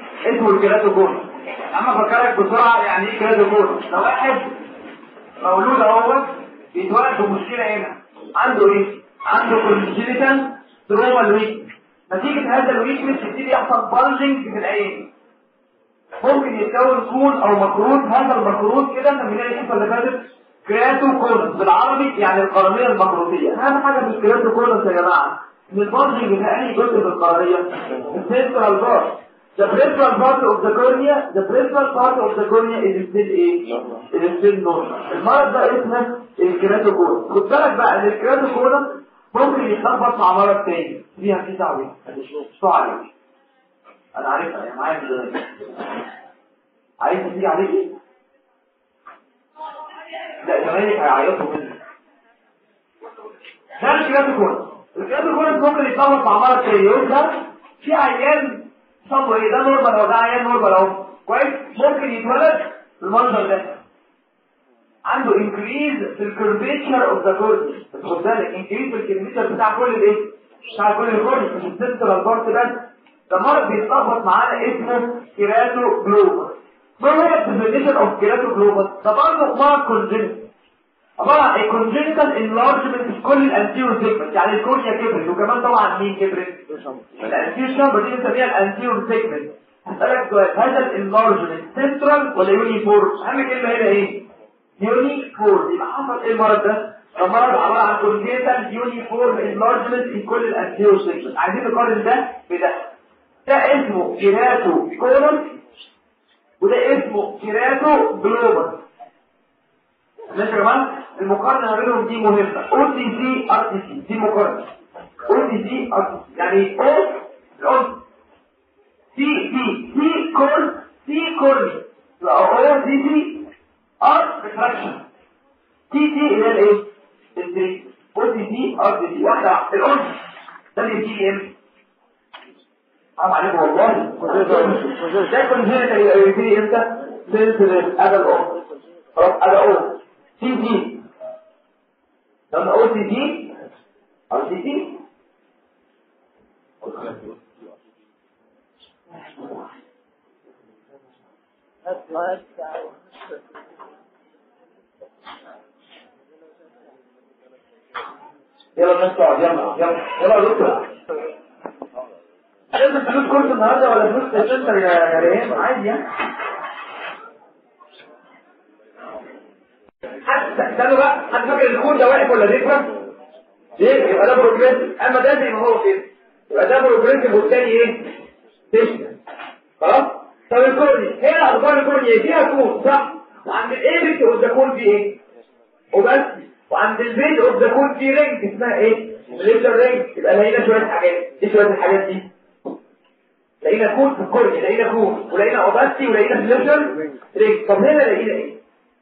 اسمه الكيراتوكونس اما فكرك بسرعه يعني ايه كيراتوكونس ده واحد مولود اهو بيتولد بمشكله هنا عنده ايه عنده كونجينيتال تروما ويك نتيجه هذا الويكنس يبتدي يحصل بلجنج في العين ممكن يتكون كون او مكروت هذا المكروت كده من الحصه اللي فاتت كرياتو كونس بالعربي يعني القرنيه المكروتيه اهم حاجه في الكرياتو كونس يا جماعه ان البلجنج في اي جزء في القرنيه السنترال بارت The peripheral part of the cornea, the peripheral part of the cornea is still ايه؟ is still normal. المرض ده اسمه الكراتوكونس. خد بالك بقى ان الكراتوكونس ممكن يتلخبط مع مرض تاني فيها في تعويض. شو عليك؟ انا عارفها يا معايا من زمان. عايز تيجي عليك ايه؟ لا زمايلك هيعيطوا منك. ده الكراتوكونس. الكراتوكونس ممكن يتلخبط مع مرض تاني يقول ده في عيان صبوا ايه ده نورمال اهو ده عيان نورمال اهو كويس ممكن يتولد بالمنظر ده عنده انكريز في الكيرفيتشر اوف ذا كورنيا خد بالك انكريز في الكيرفيتشر بتاع كل الايه بتاع كل الكورنيا مش السنترال بارت بس ده مرض بيتلخبط معانا اسمه كيراتو جلوبس ما هو الديفينيشن اوف كيراتو جلوبس ده برضه مرض كونجنتال عباره عن كونجنتال انلارجمنت في كل الانتيور سيجمنت يعني الكورنيا كبرت وكمان طبعا مين كبرت الانتيور شامبر دي بنسميها الانتيور سيجمنت هسألك سؤال هذا الانلارجمنت سنترال ولا يونيفورم اهم كلمه هنا ايه يونيفورم يبقى حصل ايه المرض ده المرض عباره عن كونجنتال يونيفورم انلارجمنت في كل الانتيور سيجمنت عايزين نقارن ده بده ده اسمه كيراتو كولون وده اسمه كيراتو جلوبال ماشي يا جماعه المقارنه ما بينهم دي مهمه او سي سي ار سي سي دي مقارنه او سي سي ار سي يعني او الاون سي سي سي كور سي كورني او سي سي ار ريفراكشن سي سي اللي هي الايه الدري او سي سي ار سي سي واحده الاون ده اللي بيجي ام عم عليكم والله ده كنت هنا يبتدي امتى سلسله ادى الاون خلاص ادى اون سي سي لما اقول سي سي او سي سي يلا الناس تقعد يلا يلا يلا يا دكتور لازم فلوس كورس النهارده ولا فلوس سنتر يا ريان عادي يعني استنوا بقى حد فاكر الكود ده واقف ولا ديفرنت ليه يبقى ده بروجريسيف اما ده زي ما هو كده يبقى ده بروجريسيف والتاني ايه تشمل خلاص طب الكورني هنا اخبار الكورني ايه فيها كود صح وعند الايبكس اوف ذا كود في ايه وبس وعند البيت اوف ذا كود في رينج اسمها ايه ليتر رينج يبقى لقينا شويه حاجات ايه شويه الحاجات دي لقينا كود في الكورني لقينا كود ولقينا اوباستي ولقينا ليتر رينج طب هنا لقينا ايه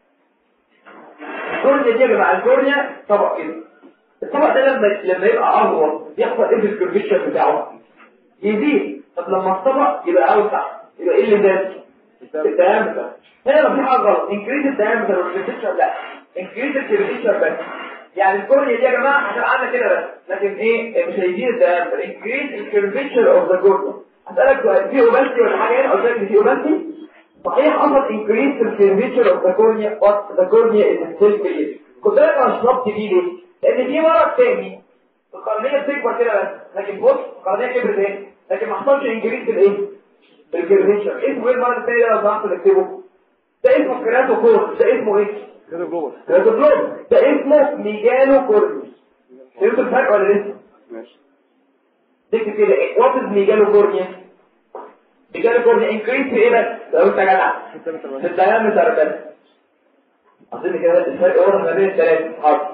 الكورنيا دي يا جماعه الكورنيا طبق كده الطبق ده لما لما يبقى اغوط يحصل ايه في الكيرفيشر بتاعه يزيد طب لما الطبق يبقى اوسع يبقى ايه اللي زاد الدايمتر هنا ما في حاجه غلط انكريز الدايمتر والكيرفيشر لا انكريز الكيرفيشر بس يعني الكورنيا دي يا جماعه هتبقى عامله كده بس لكن ايه مش هيزيد الدايمتر انكريز الكيرفيشر اوف ذا كورنيا هسألك سؤال في اوبالتي ولا حاجه هنا قلت لك في اوبالتي صحيح حصل increase في الكيرفيتشر اوف ذا كورنيا but the cornea is still clear خد بالك انا شربت دي ليه؟ لان في مرض تاني القرنيه بتكبر كده بس لكن بص القرنيه كبرت ايه؟ لكن ما حصلش انكريز في الايه؟ في الكيرفيتشر اسمه ايه المرض التاني ده لو سمحت نكتبه؟ ده اسمه كراتو كور ده اسمه ايه؟ كراتو كور ده اسمه ميجانو كورني فهمتوا الفرق ولا لسه؟ ماشي تكتب كده ايه؟ وات از ميجانو كورنيا؟ ميجانو كورنيا انكريز في ايه بس؟ لو انت جدع في الدايمتر بس اظن كده بس الفرق واضح ما بين الثلاثه حاضر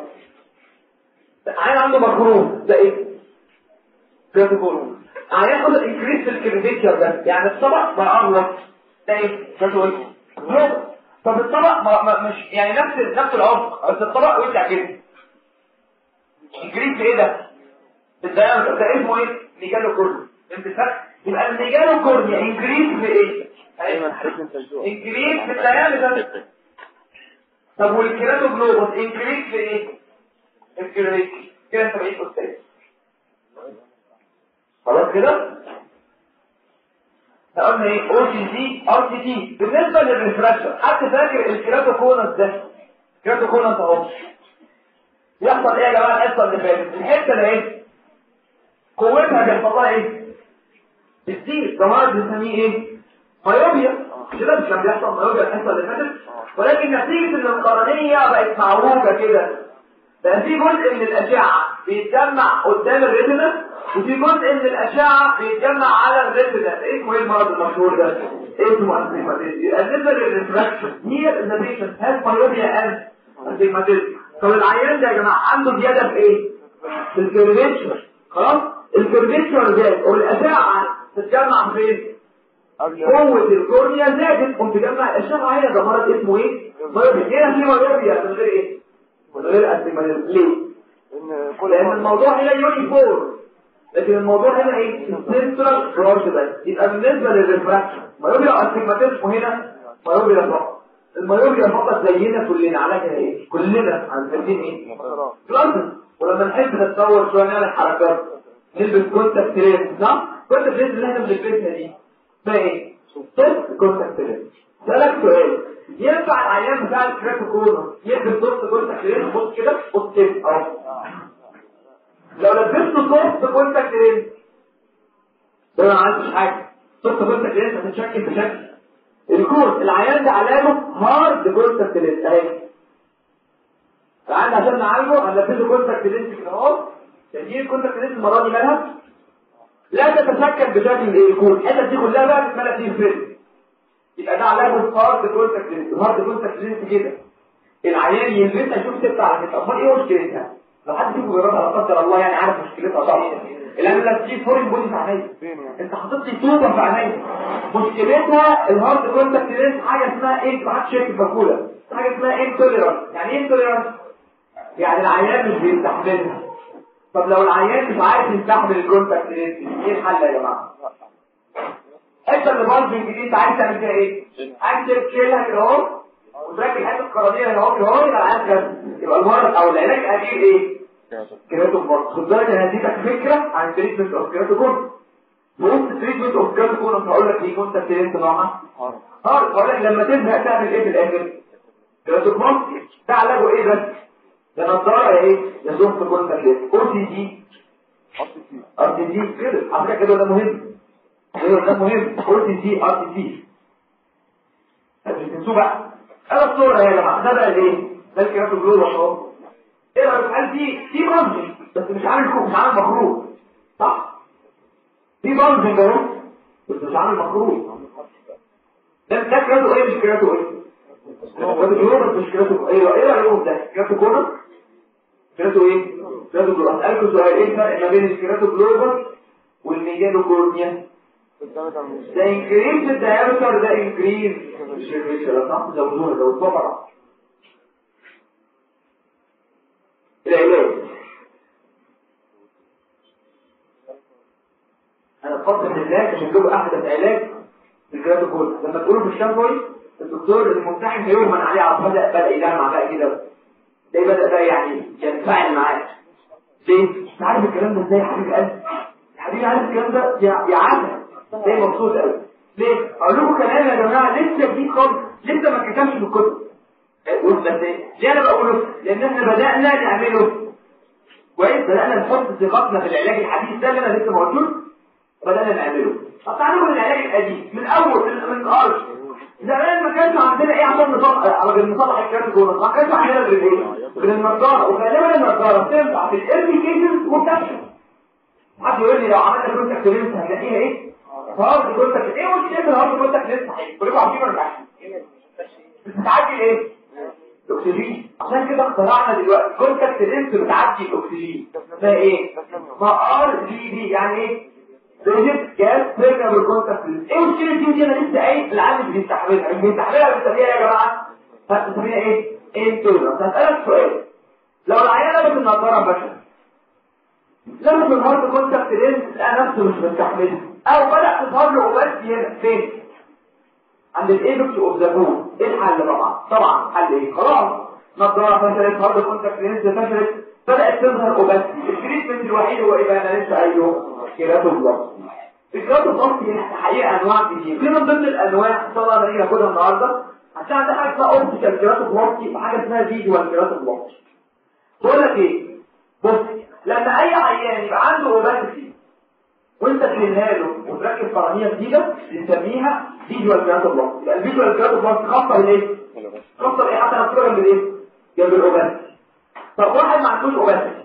عين عنده مكروه ده ايه كده كله هياخد انكريس في الكريفيتشر ده يعني الطبق بقى اغلط ده ايه ده ايه جلوب. طب الطبق ما ما مش يعني نفس نفس العمق بس الطبق وسع كده انكريس في ايه ده الدايمتر ده اسمه ايه ميجانو كورنيا انت فاهم يبقى الميجانو كورنيا انكريس في ايه ايمن حركني انت الجوع انكريس في الدايمتر طب والكيراتو جلوبوس انكريس في ايه الكيراتو كده انت بقيت استاذ خلاص كده قلنا ايه او سي دي ار سي تي بالنسبه للريفراكشن حد فاكر الكراتوكونس ده كراتوكونس اهو يحصل ايه يا جماعه الحصه اللي فاتت الحته اللي ايه قوتها بيحصل لها ايه بتزيد ده مرض بنسميه ايه مايوبيا كده مش كان بيحصل مايوبيا الحصه اللي فاتت ولكن نتيجه ان القرنيه بقت معوجه كده بقى في جزء من الاشعه بيتجمع قدام الريتنا وفي جزء من الاشعه بيتجمع على الريتنا اسمه ايه المرض المشهور ده اسمه استيجماتيزم بالنسبه للريفراكشن هي ان بيشنت هاز مايوبيا اند استيجماتيزم طب العيان ده يا جماعه عنده زياده في ايه في الكيرفيتشر خلاص الكيرفيتشر ده والاشعه تتجمع فين قوة الكورنيا زادت قمت تجمع الاشعه هنا ده مرض اسمه ايه مايوبيا هنا في مايوبيا من غير ايه من غير استيجماتيزم ليه لان الموضوع هنا يونيفورم لكن الموضوع هنا ايه سنترال برانش بس يبقى بالنسبه للريفراكشن مايوبيا استيجماتيزم هنا مايوبيا فقط المايوبيا فقط زينا كلنا علاجها ايه كلنا عارفين ايه كلاسز ولما نحب نتصور شويه نعمل حركات نلبس كونتاكت لينز صح كونتاكت لينز اللي احنا بنلبسها دي اسمها ايه صوت كونتاكت لينز سألك سؤال ينفع العيان بتاع الكراكوكونر يلبس صوت كونتاكت لينز بص كده بص كده اهو لو لبسته صوت كونتاكت لينز ده ما عملتش حاجه صوت كونتاكت لينز هتتشكل بشكل الكون العيان ده علاجه هارد كونتاكت لينز اهي تعالى عشان نعالجه هنلبسه كونتاكت لينز كده اهو تجيب كونتاكت لينز المره دي مالها لا تتشكل بشكل ايه الكون الحته دي كلها بقى بتتملى فيه فيلم يبقى ده علاجه هارد كونتاكت لينز هارد كونتاكت لينز كده العيان يلبسها يشوف ستة على كده امال ايه مشكلتها لو حد فيكم جربها لا قدر الله يعني عارف مشكلتها طبعا الان لا تجيب فورين بودي في عينيا انت حاطط لي طوبه في عينيا مشكلتها الهارد كونتاكت لينز حاجه اسمها ايه ما حدش شايف الباكوله حاجه اسمها انتوليرانس يعني ايه انتوليرانس يعني العيان مش بيستحملها طب لو العيان مش عارف يستحمل الكونتاكت لينز ايه الحل يا جماعه انت اللي بالبنج دي انت عايز تعمل فيها ايه عايز تشيلها كده اهو وتركب حته القرنيه هنا اهو اهو يبقى العيان كده يبقى المرض او العلاج الاخير ايه كيراتوكون خد بالك انا هديتك فكره عن تريتمنت اوف كيراتوكون بص تريتمنت اوف كيراتوكون انا هقول لك ايه كنت ابتديت نوعها اه هقول لك لما تزهق تعمل ايه في الاخر كيراتوكون ده علاجه ايه بس ده نظاره ايه يا زوم كنت ابتديت او سي دي ار سي دي كده على فكره كده ده مهم كده ده مهم او سي دي ار سي دي تنسوا بقى انا الصوره يا جماعه ده بقى ايه ده الكيراتوكون اهو ايه رايك هل في في بلجنج بس مش عامل مش عامل مخروج صح في بلجنج اهو بس مش عامل مخروج ده ده كراتو ايه مش كراتو ايه كراتو مش كراتو ايه ايه رايكم ده كراتو كونا كراتو ايه كراتو جلوبال اسالكم سؤال ايه الفرق ما بين الكراتو جلوبال والميجالو كورنيا ده انكريز الدايمتر ده انكريز مش مش صح زودوها زودوها طبعا العلاج انا بفضل العلاج عشان تبقى احدث علاج الجراتوكول لما تقولوا في الشامبوي الدكتور الممتحن هيغمن عليه على بدا بدا يلمع بقى كده ده بدا بقى يعني ينفعل معاك ليه؟ انت عارف الكلام ده ازاي يا حبيبي قلبي يا حبيبي عارف الكلام ده يا عادة زي مبسوط قوي ليه؟ اقول لكم كلام يا جماعه لسه جديد خالص لسه ما اتكتبش في الكتب بس ليه انا بقوله لان احنا بدأنا نعمله كويس بدأنا نحط ثقتنا في العلاج الحديث ده اللي انا لسه ما قلتوش بدأنا نعمله طب تعالوا من العلاج القديم من اول من من الارض زمان ما كانش عندنا ايه عشان نطلع على نطلع الكارت جوه ما كانش عندنا غير ايه غير النضاره وغالبا النضاره بتنفع في الايرلي كيسز وبتكشف حد يقول لي لو عملنا كونتاكت لينس هنلاقيها ايه هارد كونتاكت ايه مشكله الهارد كونتاكت لينس صحيح كلكم عارفين ولا مش بتعدي ايه الاكسجين عشان كده اخترعنا دلوقتي كونتاكت لينس بتعدي الاكسجين ده ايه ما ار دي دي يعني ايه درجة جاز ترجع بالكونتاكت لينس ايه مشكله دي دي انا لسه قايل العالم مش بيستحملها مش بيستحملها بنسميها يا جماعه هتسميها ايه انتولرنس هسألك سؤال لو العيان لابس النضاره بشر لابس الهارد كونتاكت لينس لقى نفسه مش مستحملها او بدأ تظهر له عقوبات هنا فين عند الايبكس اوف ذا بون ايه الحل طبعا طبعا حل ايه خلاص نظاره فشلت هارد كونتاكت لينس فشلت بدات تظهر عقوبات التريتمنت الوحيد هو ايه بقى انا لسه قايله كيراتو بلوك الكراتوبلاستي الحقيقه انواع كتير في من ضمن الانواع ان شاء الله هنيجي ناخدها النهارده عشان عندنا حاجه اسمها اوبتيكال كراتوبلاستي وحاجه اسمها فيجوال كراتوبلاستي بقول لك ايه بص لما اي عيان يبقى عنده اوباسيتي وانت تشيلها له وتركب قرنيه جديده بنسميها فيجوال كراتوبلاستي يبقى الفيجوال كراتوبلاستي خاصه بالايه خاصه بايه حتى نفسها جنب الايه جنب الاوباسيتي طب واحد ما عندوش اوباسيتي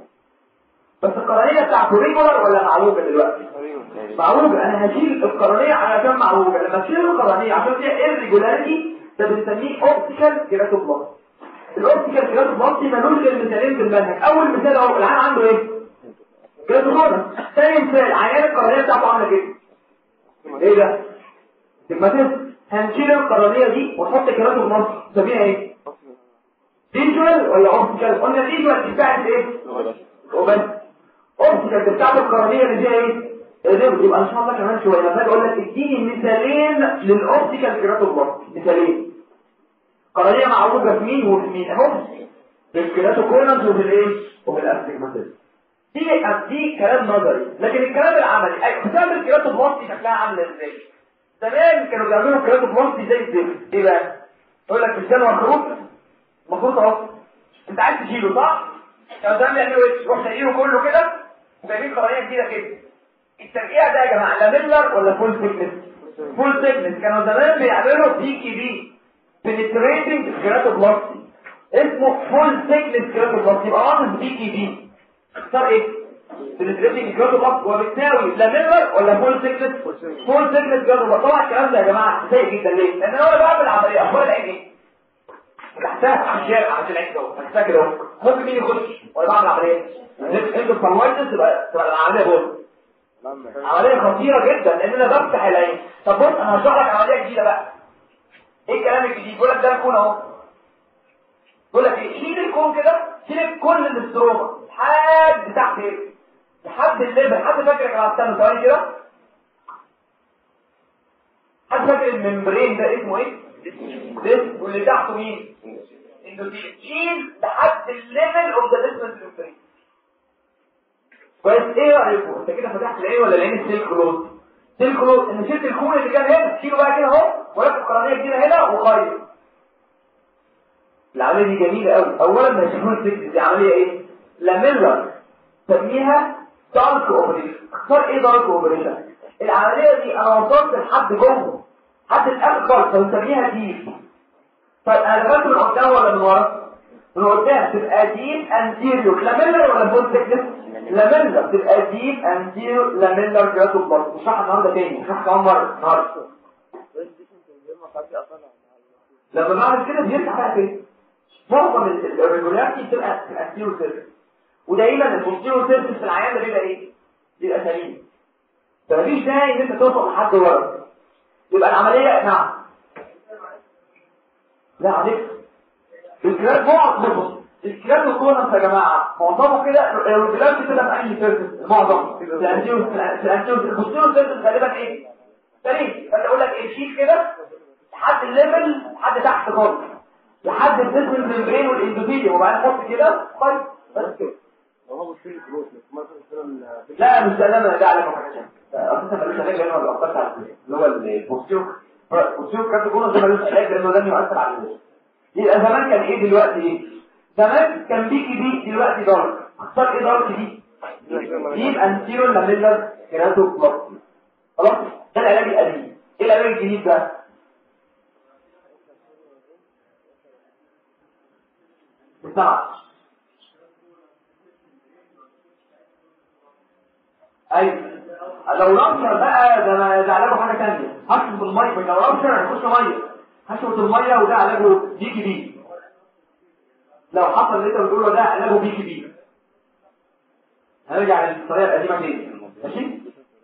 بس القرنيه بتاعته ريجولار ولا معوجه دلوقتي معوجه انا هشيل القرنيه على كام معوجه لما اشيل القرنيه عشان فيها ايرجولاريتي ده بنسميه اوبتيكال كيراتوبلاستي الاوبتيكال كيراتوبلاستي ملوش غير مثالين في المنهج اول مثال اهو العيان عنده ايه كيراتوبلاستي ثاني مثال عيان القرنيه بتاعته عامله كده ايه ده تجماتيز هنشيل القرنيه دي ونحط كيراتوبلاستي نسميها ايه فيجوال ولا اوبتيكال قلنا فيجوال بتاعت ايه وبس اوبتيكال بتاعت القرنيه اللي فيها ايه ده يبقى ان شاء الله كمان شويه لما اجي اقول لك اديني مثالين للاوبتيكال كيراتوبلاستي مثالين قرنيه معروفه في مين وفي مين اهو في الكيراتوكونس وفي الايه وفي الاستجماتيز دي دي كلام نظري لكن الكلام العملي ايوه بسبب الكيراتوبلاستي شكلها عامله ازاي زمان كانوا بيعملوا كيراتوبلاستي زي الزفت ايه بقى يقول لك مش ده مخروط المفروض اهو انت عايز تشيله صح كانوا زمان بيعملوا ايه يروح شايله كله كده وجايبين قرنيه جديده كده الترقيع ده يا جماعه لا ميلر ولا فول ثيكنس فول ثيكنس كانوا زمان بيعملوا بي كي بي بنتريتنج كيراتوبلاستي اسمه فول ثيكنس كيراتوبلاستي يبقى واضح بي كي بي اختار ايه بنتريتنج كيراتوبلاستي وبالتالي لا ميلر ولا فول ثيكنس فول ثيكنس كيراتوبلاستي طبعا الكلام ده يا جماعه سيء جدا ليه لان انا بعمل عمليه اخبار العين ايه تحتها على الشارع على العين ده تحتها كده اهو ممكن مين يخش ولا بعمل عمليه انت فالوايتس تبقى تبقى العمليه بول عملية خطيرة جدا لان انا بفتح العين طب بص انا هشرح لك عملية جديدة بقى ايه الكلام الجديد بيقول لك ده الكون اهو بيقول لك ايه شيل الكون كده شيل كل الاستروما لحد تحت ايه لحد الليفل حد فاكر يا جماعه استنى ثواني كده حد فاكر الممبرين ده اسمه ايه ده واللي تحته مين اندوتيل شيل لحد الليفل اوف ذا ديسمنت ممبرين كويس ايه رايكم انت كده فتحت العين ولا العين السيل كلوز سيل كلوز ان شلت الكون اللي كان هنا شيله بقى كده اهو وركب قرنيه جديده هنا وخيط العمليه دي جميله قوي اولا ما يشوفون الفكره دي عمليه ايه لاميلر سميها دارك اوبريشن اختار ايه دارك اوبريشن العمليه دي انا وصلت لحد جوه حد الاخر خالص فنسميها ديب طيب انا دخلت من قدام ولا من ورا من قدام تبقى ديب انتيريور لاميلر ولا بول تكنس لاميلر تبقى ديب انتيريور لاميلر جراتو بلس نشرحها النهارده تاني نشرحها كمان مره النهارده لما بعمل كده بيفتح بقى كده معظم الريجولاريتي بتبقى في الانتيريور سيرفيس ودايما البوستيريور سيرفيس في العيان ده بيبقى ايه بيبقى سليم فمفيش داعي ان انت توصل لحد ورا يبقى العمليه نعم لا عليك الكلام معظم الكلام الكونس يا جماعه معظمه كده الرجلات بتبقى في اي سيرفيس معظم الانتيريور الانتيريور البوستيريور سيرفيس غالبا ايه سليم فانا اقول لك ايه شيل كده لحد الليفل لحد تحت خالص لحد الجسم الممبرين والاندوثيليوم وبعدين حط كده طيب بس كده لا مش ده انا ده على حاجه اساسا ملوش علاج لانه ما بيأثرش على اللي هو البوستيريور البوستيريور كارت كونه ده ملوش علاج لانه لن يؤثر على الجسم يبقى زمان كان ايه دلوقتي ايه زمان كان بيكي دي دلوقتي دارك اختار ايه دارك دي دي انتيرو لاميلر كيراتو بلاستي خلاص ده العلاج القديم ايه العلاج الجديد بقى بسرعه ايوه لو رمشر بقى ده ده علاجه حاجه ثانيه هشرب الميه لو رمشر هيخش ميه هشرب الميه وده علاجه بيكي بي لو حصل اللي انت بتقوله ده علاجه بيكي بي هنرجع للطريقه القديمه تاني ماشي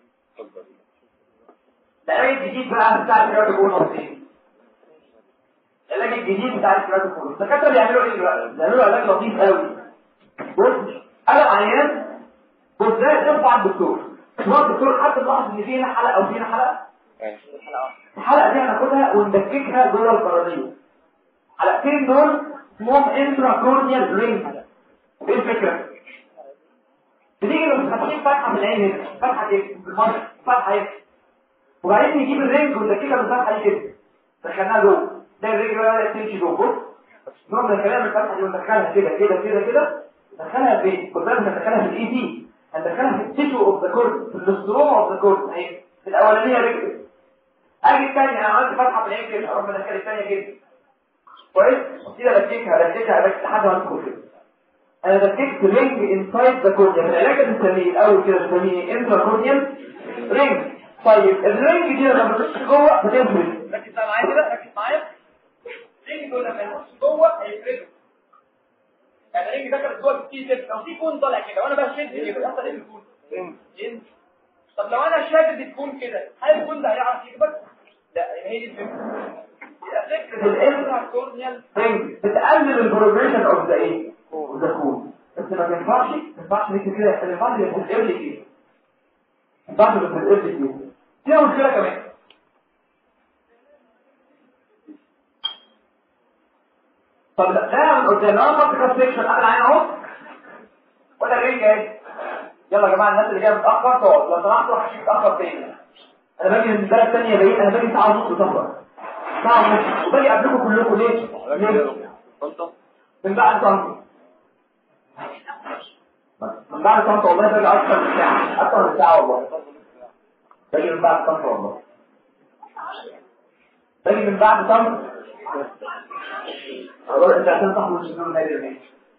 العلاج الجديد بقى بتاع الكراتوكونوس ايه العلاج الجديد بتاع الكراتوكونوس الدكاتره بيعملوا ايه دلوقتي بيعملوا علاج لطيف قوي بص انا عيان بص ده ترفع الدكتور هو الدكتور حد لاحظ ان في هنا حلقه او في هنا حلقه الحلقه دي هناخدها وندككها جوه القرنيه الحلقتين دول اسمهم انتراكورنيال رينج ايه الفكره بنيجي لو فاتحين فتحه في العين هنا فتحه كده في الميه فتحه هنا وبعدين نجيب الرنج ونركبها من الفتحه دي كده دخلناها جوه ده الرنج بقى تمشي جوه بص نروح ندخلها من الفتحه دي وندخلها كده كده كده كده ندخلها فين؟ خد بالك ندخلها في الاي دي هندخلها في التيشو اوف ذا كورد في الاستروما اوف ذا كورد اهي في الاولانيه رجل اجي الثانيه انا عملت فتحه في العين كده اروح مدخل الثانيه كده كويس كده بكيكها بكيكها بكيكها لحد ما تدخل كده انا بكيكت رينج انسايد ذا كورنيا العلاج اللي بنسميه الاول كده بنسميه انترا رينج طيب الرينج دي لما بتخش جوه بتنفذ ركز معايا كده ركز معايا الرينج دول لما يخش جوه هيفرده يعني الرينج ده كان جوه في كده لو في كون طالع كده وانا بقى شد كده يحصل ايه الكون طب لو انا شادد الكون كده هل الكون ده هيعرف يكبر لا هي دي الفكره فكره الانترا رينج بتقلل البروجريشن اوف ذا ايه اوف ذا كون بس ما ينفعش ما ينفعش نكتب كده ما ينفعش يبقى في الارلي كده ما ينفعش يبقى في الارلي كده فيها مشكله كمان طب لا لا من قدام انا فكر كاس سيكشن انا عين اهو ولا الرينج جاي يلا يا جماعه الناس اللي جايه متاخر تقعد لو سمحتوا هشيل متاخر تاني انا باجي من بلد ثانيه بعيد انا باجي ساعه ونص سفر ساعه ونص وباجي قبلكم كلكم ليه؟ ليه؟ من بعد طنطا من بعد طنطا والله باجي اكتر من ساعه اكتر من ساعه والله باجي من بعد طنطا والله باجي من بعد طنطا والله انت عشان تخرج من النادي النادي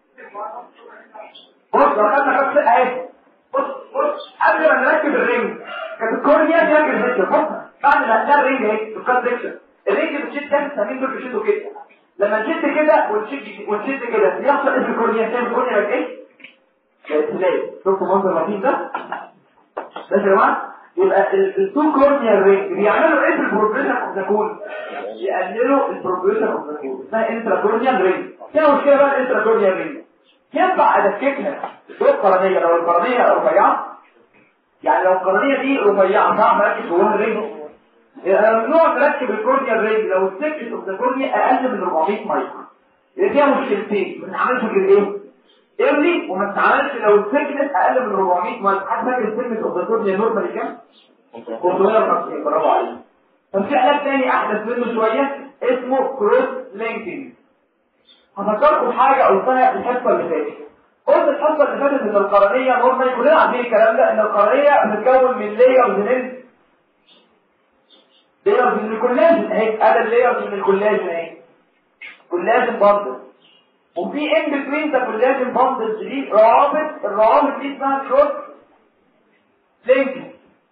بص لو خدنا خمسه اهي بص بص قبل ما نركب الرينج كانت الكورنيا دي راجل فيكتور بص بعد ما ده الرينج اهي الكات فيكتور الرينج بتشد كام سامين دول بيشدوا كده لما نشد كده ونشد ونشد كده بيحصل ايه في الكورنيا كام الكورنيا بقت ايه تلاقي شفتوا منظر لطيف ده ده يا جماعه يبقى التو كورنيا رينج بيعملوا ايه في البروجريشن اوف ذا كون يقللوا البروجريشن اوف ذا كون اسمها انترا كورنيا رينج فيها مشكله بقى الانترا كورنيا رينج ينفع ادككها دول قرنيه لو القرنيه رفيعه يعني لو القرنيه دي رفيعه صعب اركب جواها الرينج ممنوع نركب الكورنيا رينج لو السكت اوف ذا كورنيا اقل من 400 مايكرو يبقى فيها مشكلتين ما نعملش غير ايه ايرلي وما تتعاملش لو السكنس اقل من 400 مايكرو حد فاكر السكنس اوف ذا كورنيا نورمالي كام 550 برافو عليك طب في علاج تاني احدث منه شويه اسمه كروس لينكينج هفكركم حاجه قلتها الحصه اللي فاتت قلت الحصه اللي فاتت ان القرنيه نورمالي كلنا عارفين الكلام ده ان القرنيه بتتكون من لايرز من لايرز من الكولاجين اهي ادي اللايرز من الكولاجين اهي كولاجين بندل وفي ان بتوين ذا كولاجين بندلز دي روابط الروابط دي اسمها كروس لينكينج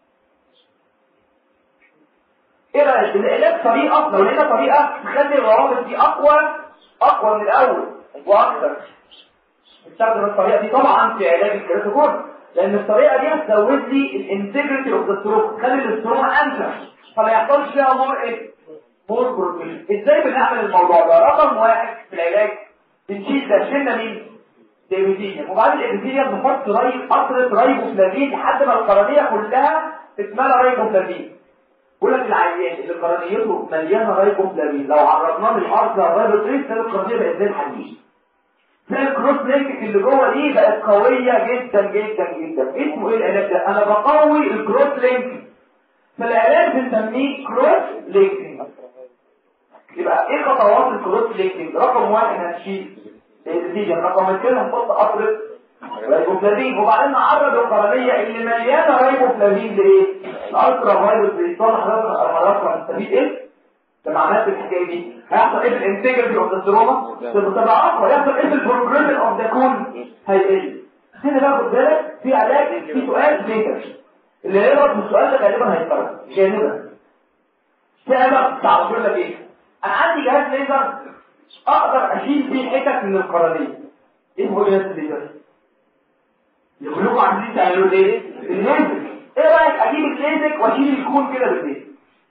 ايه رايك العلاج طريقه لو لقينا طريقه تخلي الروابط دي اقوى اقوى من الاول واكثر نستخدم الطريقه دي طبعا في علاج الكريتوكون لان الطريقه دي هتزود لي الانتجريتي اوف ذا ستروك تخلي الاستروما انشف فما يحصلش فيها مور ايه مور بروتين ازاي بنعمل الموضوع ده رقم واحد في العلاج بنشيل ده شلنا مين الابيثيليوم وبعد الابيثيليوم نحط ري قطره ريبوفلافين لحد ما القرنيه كلها تتملى ريبوفلافين يقول لك العيان اللي قرنيته مليانه ريبوفلافين لو عرضناه للارض فيروس تلاقي القرنيه بقت زي الحديد تلاقي الكروس لينك اللي جوه دي بقت قويه جدا جدا جدا اسمه ايه العلاج ده انا بقوي الكروس لينك فالعلاج بنسميه كروس لينكينج يبقى ايه خطوات الكروس لينكينج رقم واحد هنشيل الزيجن رقم اثنين هنحط قطره ريبوفلافين وبعدين نعرض القرنيه اللي مليانه ريبوفلافين لايه الالترا فايروس بيصلح حضراتكم هنستفيد ايه لما عملت الحكايه دي هيحصل ايه في الانتجريتي اوف ذا ستروما تبقى اقوى هيحصل ايه في البروجريشن اوف ذا كون هيقل هنا بقى خد بالك في علاج في سؤال ليتر اللي هيغلط من السؤال ده غالبا هيتكرر جانبا سبب صعب بقول لك ايه انا عندي جهاز ليزر اقدر اشيل فيه حتت من القرنيه ايه هو جهاز الليزر يقول لكم عايزين تعملوا ايه الليزر ايه رايك اجيب الليزك واشيل الكون كده بالايد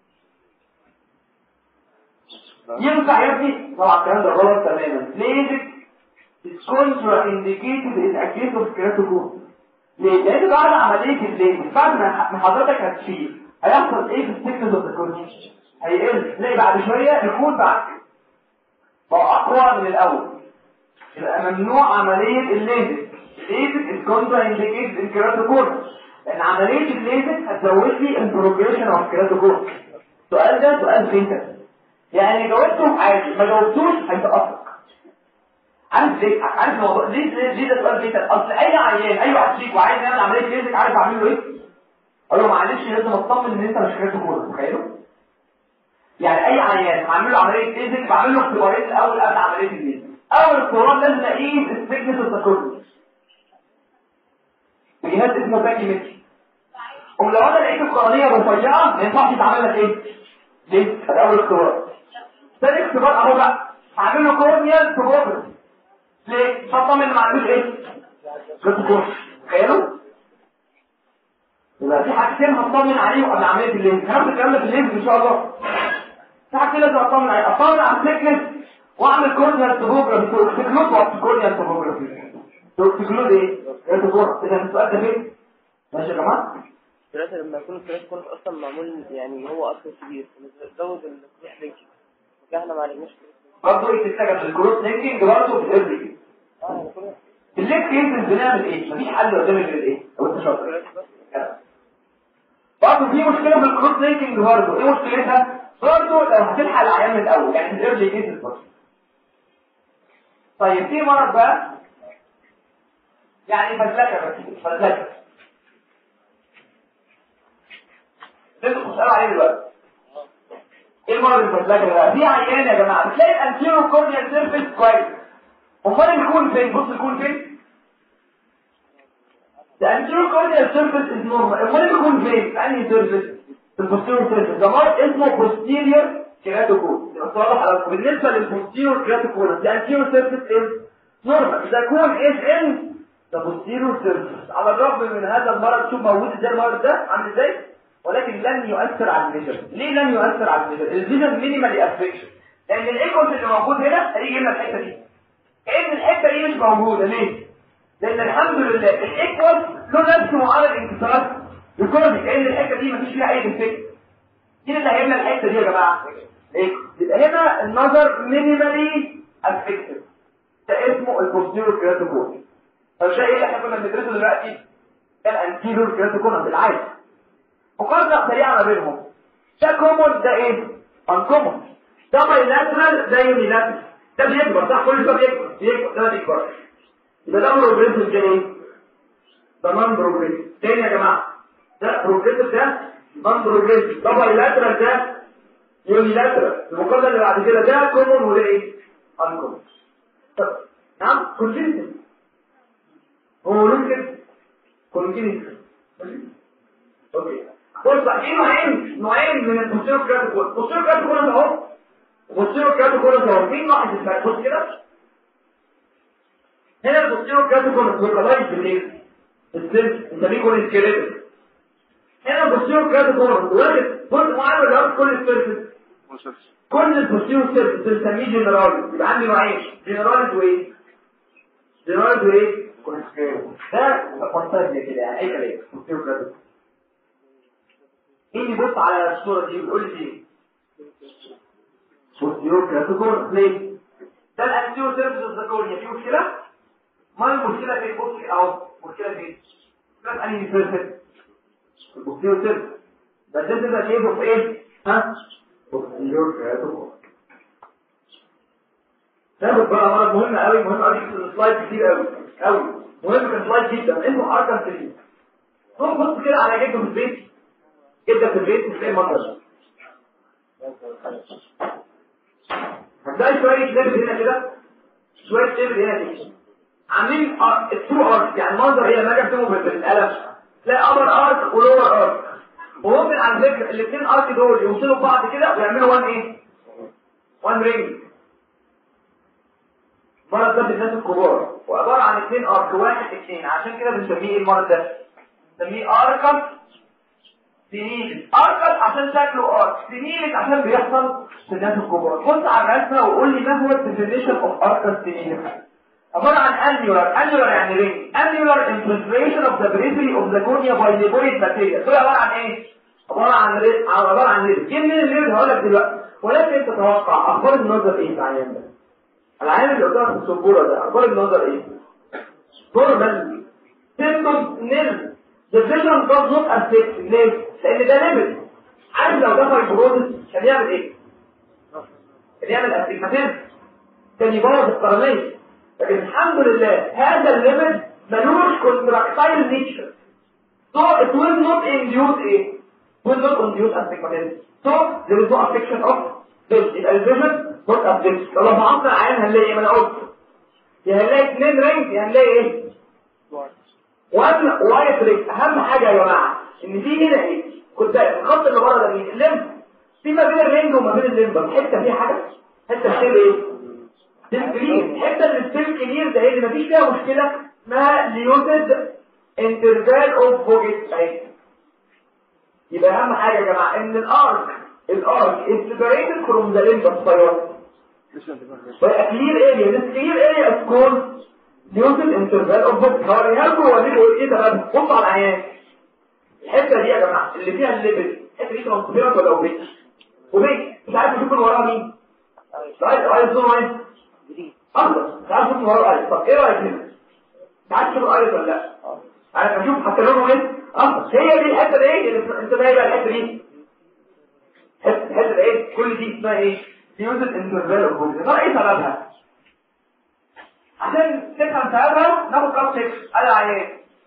ينفع يا ابني طبعا الكلام ده غلط تماما ليزك is contra indicated in a case of keratoconus ليه؟ لان بعد عمليه الليزك بعد ما حضرتك هتشيل هيحصل ايه في السكنس اوف ذا هيقل تلاقي بعد شويه الكون بعد بقى اقوى من الاول يبقى ممنوع عملية الليزك الليزك الكونترا انديكيت الكيراتوكورس لان عملية الليزك هتزود لي البروجريشن اوف كيراتوكورس السؤال ده سؤال فين يعني جاوبته عادي ما جاوبتوش هيتأثر عارف ليه عارف الموضوع ليه ليه ليه ده سؤال فين اصل اي عيان اي واحد فيك وعايز يعمل عملية ليزك عارف اعمل له ايه اقول له معلش لازم اطمن ان انت مش كيراتوكورس تخيلوا يعني اي عيان هعمل له عمليه ليزك بعمل له اختبارين الاول قبل عمليه الليزك اول اختبار لازم اقيس الثيكنس التكرر بجهاز اسمه باكيمتري ولو انا لقيت القرنيه رفيعه ما ينفعش يتعمل لك ايه ليه ده اول اختبار ثاني اختبار اهو بقى هعمل له كورنيال توموجرافي ليه بطمن ما عندوش ايه كورس تخيلوا يبقى في حاجتين هطمن عليهم قبل عمليه الليزك هناخد الكلام ده في الليزك ان شاء الله في حاجتين لازم اطمن عليهم اطمن على الثيكنس واعمل كورنيال توموجرافي توكسيكلوز وكورنيال توموجرافي توكسيكلوز ايه؟ ايه توموجرافي اذا السؤال ده فين؟ ماشي يا جماعه؟ دلوقتي لما يكون الكلاس كورس اصلا معمول يعني هو اصلا كبير نزود الكروس لينكينج احنا ما عرفناش برضه ايه تستجب الكروس لينكينج برضه في الارضي اه يعني كل في الليك كيسز بنعمل ايه؟ مفيش حل قدامك غير ايه؟ لو انت شاطر برضه في مشكله في الكروس لينكينج برضه ايه مشكلتها؟ برضه لو هتلحق العيان من الاول يعني في الارضي كيسز برضه طيب في مرض بقى يعني فزلكه بس فزلكه لازم تسألوا عليه دلوقتي ايه المرض الفزلكه ده في عيان يا جماعه بتلاقي الانتيرو كورنيال سيرفيس كويس امال الكون فين بص الكون فين الانتيرو كورنيال سيرفيس از نورمال امال الكون فين انهي سيرفيس البوستيريور سيرفيس ده مرض اسمه بوستيريور كيراتوكون واضح على بالنسبه للبوستيريور كيراتوكون الانتيرو سيرفيس از نورمال اذا كون از ان ده بوستيريور سيرفيس على الرغم من هذا المرض شوف موجود ازاي المرض ده عامل ازاي ولكن لن يؤثر على الفيجن ليه لن يؤثر على الفيجن الفيجن مينيمالي افكشن لان الايكوس اللي موجود هنا هيجي لنا الحته دي كان الحته دي مش موجوده ليه لان الحمد لله الايكوس له نفس معارض انكسارات الكورني كان الحته دي مفيش فيها اي ديفكت مين اللي هيملى الحته دي يا جماعه الايكوس يبقى هنا النظر مينيمالي افكشن ده اسمه البوستيريور كرياتوكون طب ده ايه اللي احنا كنا بندرسه دلوقتي كان انتيريور كرياتوكون بالعكس مقارنة سريعة ما بينهم ده كومون ده ايه انكومون ده بايلاترال ده يونيلاترال ده بيكبر صح كل شويه بيكبر بيكبر ده ما بيكبرش يبقى ده بروجريسيف ده ايه ده نون بروجريسيف تاني يا جماعه ده بروجريسيف ده نون بروجريسيف ده بايلاترال ده يونيلاترال المقارنة اللي بعد كده ده كومون وده ايه انكومون طب نعم كونجنتال هو ممكن كونجنتال اوكي بص في نوعين نوعين من البوستيرو كراتيكول البوستيرو كراتيكول اهو البوستيرو كراتيكول اهو مين واحد الفرق بص كده هنا البوستيرو كراتيكول لوكالايز بالليل السيلف نسميه كون سكيليتال هنا البوستيرو كراتيكول واخد جزء معين ولا واخد كل السيرفيس كل البوستيرو سيرفيس بنسميه جنرال يبقى عندي نوعين جنرال وايه جنرال وايه كون سكيليتال ده فانتازيا كده يعني اي كلام بوستيرو كراتيكول مين يبص على الصورة دي ويقول لي ايه بوستيرو كراتيكول ليه ده الانتيرو سيرفيس الذكورية في مشكلة ما المشكلة في بص اهو مشكلة في بس انهي سيرفيس البوستيرو سيرفيس بس انت ده شايفه في ايه ها بوستيرو كراتيكول تاخد بقى مرض مهم قوي مهم قوي في السلايد كتير قوي قوي مهم في السلايد جدا اسمه اركان سيرفيس روح بص كده على جده في البيت جده في البيت تلاقي منظر هتلاقي شويه ليفل هنا كده شويه ليفل هنا كده عاملين التو ارك يعني المنظر هي ما جابتهم بالقلم تلاقي ابر ارك ولور ارك وممكن على فكره الاثنين ارك دول يوصلوا ببعض كده ويعملوا وان ايه وان رينج المرض ده بالناس الكبار وعباره عن اثنين ارك واحد اثنين عشان كده بنسميه ايه المرض ده بنسميه اركم سنيلس اركس عشان شكله ارك سنيلس عشان بيحصل في الناس الكبار بص على الرسمه وقول لي ما هو الديفينيشن اوف اركس سنيلس عباره عن انيولار انيولار يعني رينج انيولار infiltration of the periphery of the cornea by lipoid material دول عباره عن ايه عباره عن ريد عباره عن ريد كم من الريد هقول لك دلوقتي ولكن تتوقع اخبار النظر ايه في العيان ده العين اللي قدامك في السبوره ده اخبار النظر ايه نورمال سيمتوم نيل the vision does not affect ليه؟ لان ده ليميت عارف لو ده فايبروزس كان يعمل ايه؟ كان يعمل استجماتيزم كان يبوظ القرنيه لكن الحمد لله هذا الليميت ملوش كونتراكتايل نيتشر so it will not induce ايه؟ will not induce astigmatism so there is no affection of this يبقى الفيجن not affected لو ضغطنا العين هنلاقي ايه ما انا قلت يا هنلاقي اثنين رينج يا هنلاقي ايه؟ وان وايت رينج اهم حاجه يا جماعه ان في هنا ايه؟ خد بالك الخط اللي بره ده مين؟ الليمب في ما بين الرينج وما بين الليمب حته فيها حاجه حته ستيل ايه؟ ستيل كلير الحته اللي ستيل كلير ده اللي مفيش فيها مشكله اسمها ليوتد انترفال اوف فوجيت اهي يبقى اهم حاجه يا جماعه ان الارك الارك is separated from the limb of thyroid ويبقى clear area this clear area is called limited interval of focus هوريها لكم واوريكم ايه ده بقى بصوا على العيان الحته دي يا جماعه اللي فيها الليبل الحته دي ترانسبيرنت ولا اوبيك اوبيك مش عارف اشوف اللي وراها مين عايز عايز تقول ايه اخضر مش عارف اشوف اللي وراها ايه طب ايه رايك هنا مش عارف تشوف الايس ولا لا انا بشوف حتى لونه ايه اخضر هي دي الحته دي ايه انت بقى الحته دي حته حته ايه كل دي اسمها ايه ديوزل انترفال اوف ده ايه سببها عشان تفهم سببها ناخد كام تكس على العيان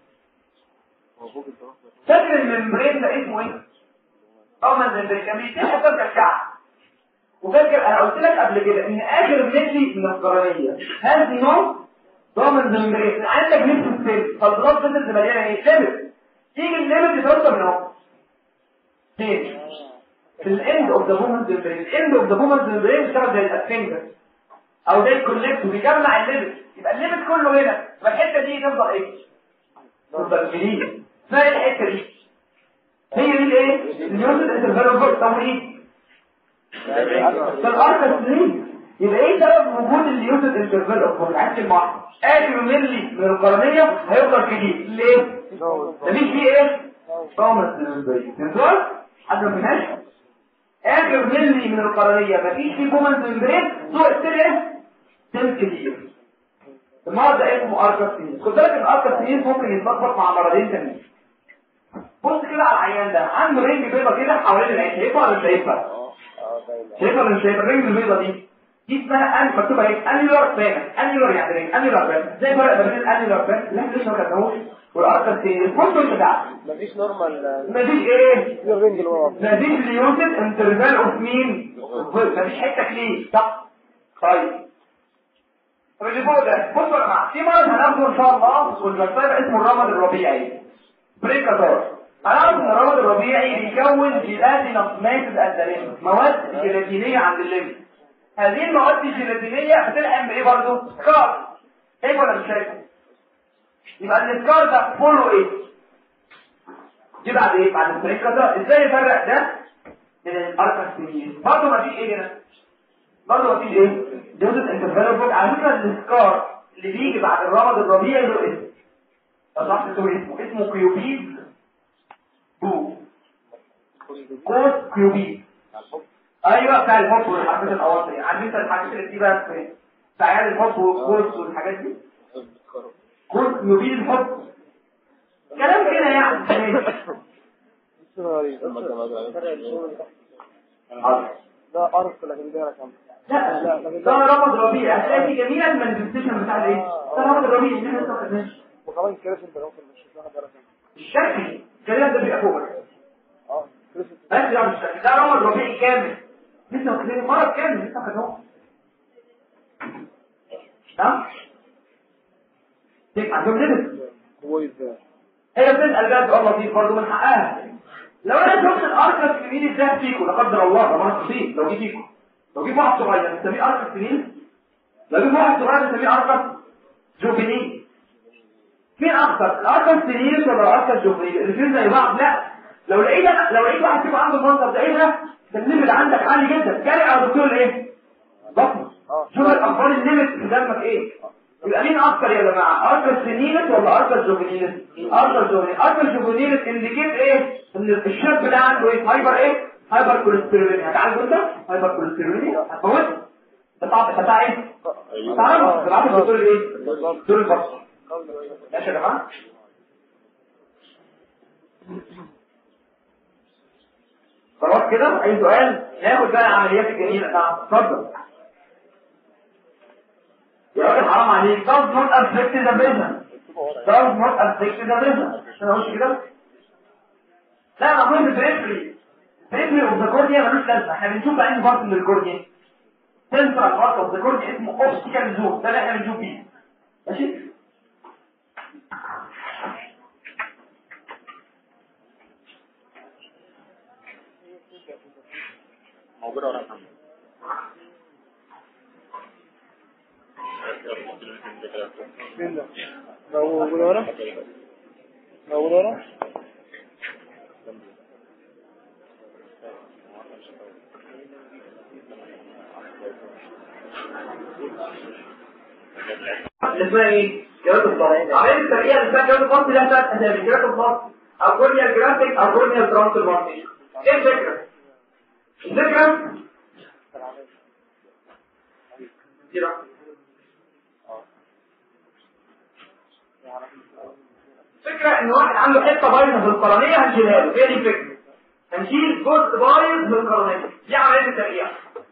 فاكر الممبرين ده اسمه ايه طبعا الممبرين كان بيتم حته الكعب وفاكر انا قلت لك قبل كده ان اخر ملي من القرنيه هذه نوع ضامن الممبرين عندك نفس السيل فالبلاد فيزلز مليانه ايه ليميت تيجي الليميت يترتب من اهو فين في الاند اوف ذا بومنز ممبرين الاند اوف ذا بومنز ممبرين بيشتغل زي الاسفنجر او زي الكوليكت وبيجمع الليميت يبقى الليميت كله هنا يبقى الحته دي تفضل ايه تفضل جديد اسمها ايه الحته دي هي دي الايه النيوتن انترفيرال فورس طب ايه ده الاركس ليه يبقى ايه سبب وجود النيوتن انترفيرال فورس عكس المحر اخر ملي من القرنيه هيفضل جديد ليه مفيش فيه ايه توماس ممبرين نزول حد ما فهمش اخر ملي من القرنيه مفيش فيه كومنت ممبرين سوء السرعه سم كتير المرض ده اسمه اركستين خد بالك الاركستين ممكن يتلخبط مع مرضين تانيين بص كده على العيان ده عنده رينج بيضه كده حوالين العين شايفها ولا مش شايفها شايفها ولا مش شايفها الرينج البيضه دي دي اسمها ان مكتوبه ايه انيولار بان انيولار يعني ايه انيولار بان زي فرق بين الانيولار بان اللي احنا لسه ما خدناهوش والاركستين الكونتون بتاعته مفيش نورمال مفيش ايه الرينج اللي ورا مفيش ليوتد انترفال اوف مين مفيش حته كلين صح طيب طب اللي فوق ده بصوا يا جماعه في مرض هناخده ان شاء الله والمكتب اسمه الرمد الربيعي بريكاتور هنعرف ان الرمد الربيعي بيكون جيلاتينوس ماتد اندالين مواد جيلاتينيه عند الليمف هذه المواد الجيلاتينيه بتلحم بايه برضه سكار شايف ولا مش شايف يبقى السكار ده فولو ايه دي بعد ايه بعد البريكاتور ازاي يفرق ده من الاركستين برضه ما فيش ايه هنا برضه مفيش ايه جودة انترفيرال فوق على فكرة السكار اللي بيجي بعد الرمض الربيعي له اسم لو صح تقول اسمه اسمه كيوبيد بو كوس كيوبيد ايوه بتاع الحب والحاجات الاواطي عارف انت الحاجات اللي بتبقى في في عيال الحب والكوس والحاجات دي كوس كيوبيد الحب كلام كده يعني حاضر ده ارك لكن ده رقم لا ده رمض ربيع هتلاقي في جميع المانيفستيشن بتاع الايه ده رمض ربيع اللي احنا لسه ما خدناش وكمان كريسل ده ممكن مش لها ده رقم الشكل الكلام ده بيبقى فوق اه كريسل بس لا مش الشكل ده رمض ربيعي كامل لسه واخدين مرض كامل لسه خدناه تمام يبقى عندهم ليميت هو ازاي هي بتسال بقى سؤال لطيف برضه من حقها لو انا شفت الاركس اليمين ازاي فيكم لا قدر الله ده مرض خطير لو جه فيكم لو جه واحد صغير نسميه اركس اليمين لو جه واحد صغير نسميه اركس جوفينيل مين اكتر الاركس اليمين ولا الاركس جوفينيل الاثنين زي بعض لا لو لقيت لو لقيت واحد فيكم عنده المنظر ده ايه ده ده الليمت عندك عالي جدا جري على دكتور الايه بطن شوف الاخبار الليمت في دمك ايه يبقى مين اكتر يا جماعه اركس سينيلس ولا اركس جوفينيلس اركس جوفينيلس اركس جوفينيلس انديكيت ايه ان الشاب ده عنده ايه هايبر ايه هايبر كوليسترولينيا هتعالجه انت هايبر كوليسترولينيا هتموت بتاع بتاع ايه تعرف بتاع الدكتور ايه دكتور البصر ماشي يا جماعه خلاص كده اي سؤال ناخد بقى العمليات الجميله نعم اتفضل يا راجل حرام عليك does not affect the business does not affect the business عشان اقول كده لا ما كنت بريفري بريفري اوف ذا كورنيا ملوش لازمه احنا بنشوف بقى بارت من الكورنيا سنترال بارت اوف ذا كورنيا اسمه اوبتيكال زون ده اللي احنا بنشوف فيه ماشي موجودة ولا محمد موجود ورا موجود ورا اللي اسمها ايه؟ جرات الضغط عمليه الترقيه اللي اسمها جرات الضغط لها ثلاث اسامي جرات الضغط او كورنيال جرافيك او كورنيال ترانسفورميشن ايه الفكره؟ الفكره كده فكرة ان واحد عنده حتة بايظة في القرنية هنشيلها له هي دي الفكرة هنشيل جزء بايظ من القرنية دي عملية الترقيع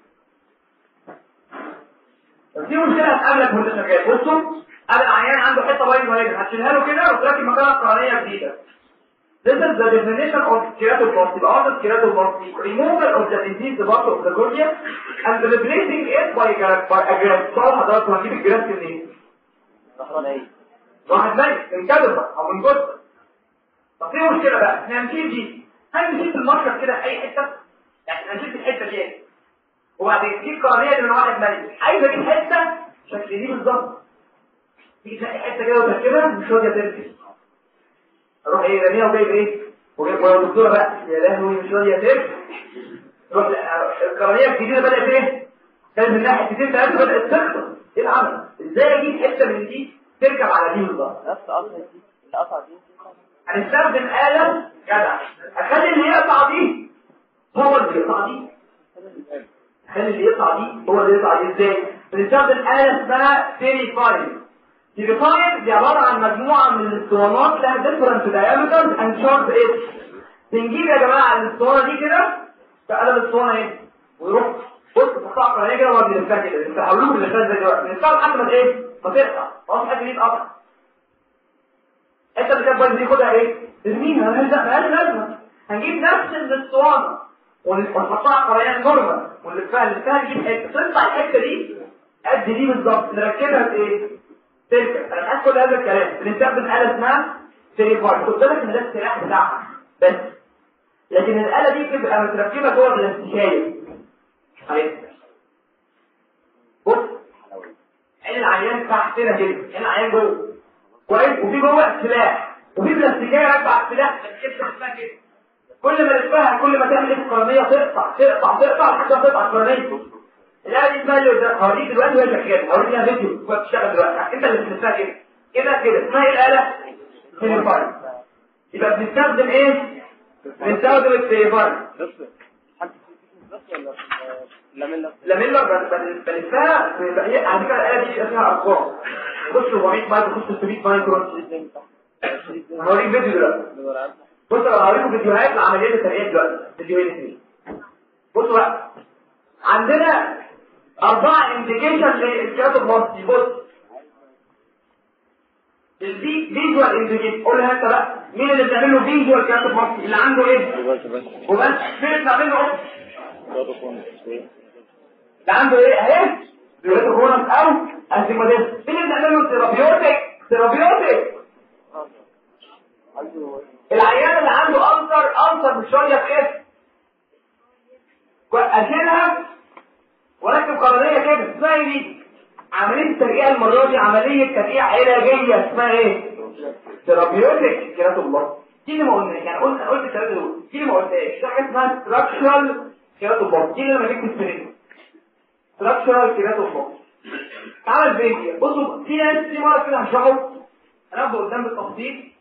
بس في مشكلة هتقابلك وانت شغال بصوا قابل عيان عنده حتة بايظة هنا هتشيلها له كده وتركب مكانها قرنية جديدة This is the definition of keratoplasty. The art of keratoplasty, removal of the diseased part of the cornea and replacing it by a, by a graft. صار حضرتك هنجيب الجراف منين؟ رحمن ايه واحد ميت من كذبة او من جثة طب في مشكلة بقى احنا هنشيل دي هل نشيل في المشرط كده في اي حتة يعني هنشيل في الحتة دي ايه وبعدين دي القرنية دي من واحد ميت عايز اجيب حتة شكل دي بالظبط تيجي تلاقي حتة كده وتركبها مش راضية تركب اروح ايه رميها وجايب ايه وجايب ولا الدكتورة بقى يا لهوي مش راضية تركب تروح القرنية الجديدة بدأت ايه كانت من ناحية حتتين ثلاثة بدأت تخطر ايه العمل ازاي اجيب حتة من دي تركب على دي بالظبط نفس قطع دي القطع دي هنستخدم آلة جدع اخلي اللي يقطع دي هو اللي يقطع دي اخلي اللي يقطع دي هو اللي يقطع دي ازاي بنستخدم آلة اسمها سيريفاين سيريفاين دي عبارة عن مجموعة من الاسطوانات لها different diameters and short edge بنجيب يا جماعة الاسطوانة دي كده فقلب الاسطوانة ايه ويروح بص تقطع قناة كده وما بنلفها كده انت هقولوك اللي فات ده دلوقتي بنستخدم لحد ما ايه ما تقطع خلاص حاجة دي تقطع انت اللي كانت بايظ دي خدها ايه ترميها مالهاش مالهاش لازمه هنجيب نفس الاسطوانه ونحطها قريان نورمال ونلفها نلفها نجيب حته تطلع الحته دي قد دي بالظبط نركبها في ايه تركب انا معاك كل هذا الكلام بنستخدم آلة اسمها سيريفاي خد بالك ان ده السلاح بتاعها بس لكن الآلة دي بتبقى متركبه جوه الاستشاية اهي بص عين العيان تحتنا كده عين العيان جوه كويس وفي جوه سلاح وفي بلاستيكيه راكبه على السلاح بتكسر اسمها كده كل ما تلفها كل ما تعمل ايه في القرنيه تقطع تقطع تقطع لحد ما تقطع القرنيه الآلة دي اسمها اللي قدام هوريك دلوقتي وهي شغاله هوريك لها فيديو وهي بتشتغل دلوقتي انت اللي بتلفها كده كده كده اسمها ايه الآلة؟ سيليفاين يبقى بنستخدم ايه؟ بنستخدم السيليفاين بس حد بس ولا لاميلا لاميلا بلفها على فكره الآلة دي بيبقى فيها ارقام بص 400 مايكرو بص 600 مايكرو هوريك فيديو دلوقتي بص انا هوريكم فيديوهات لعمليات الترقية دلوقتي فيديوهين اثنين بصوا بقى عندنا أربعة انديكيشن للكيراتوبلاستي بص الفيجوال انديكيشن قولها انت بقى مين اللي بتعمل له فيجوال كيراتوبلاستي اللي عنده ايه بس بس وبس فين اللي بتعمل له ايه برضه كون اللي عنده ايه اهي كيراتوكونس او انتيموديس مين اللي بتعمل له ثيرابيوتيك ثيرابيوتيك عنده العيان اللي عنده ألسر ألسر مش راضية في ايه اشيلها وركب قرنية كده اسمها ايه دي عملية الترقيع المرة دي عملية ترقيع علاجية اسمها ايه ثيرابيوتيك كيراتوبلاست دي اللي ما قلناش يعني قلنا قلت الثلاثة دول دي اللي ما قلتهاش في حاجة اسمها ستراكشرال كيراتوبلاست دي اللي لما نكتب سنين ستراكشرال كيراتوبلاست تعالى الفيديو بصوا في ناس في مرة كده هشرحه هناخده قدام بالتفصيل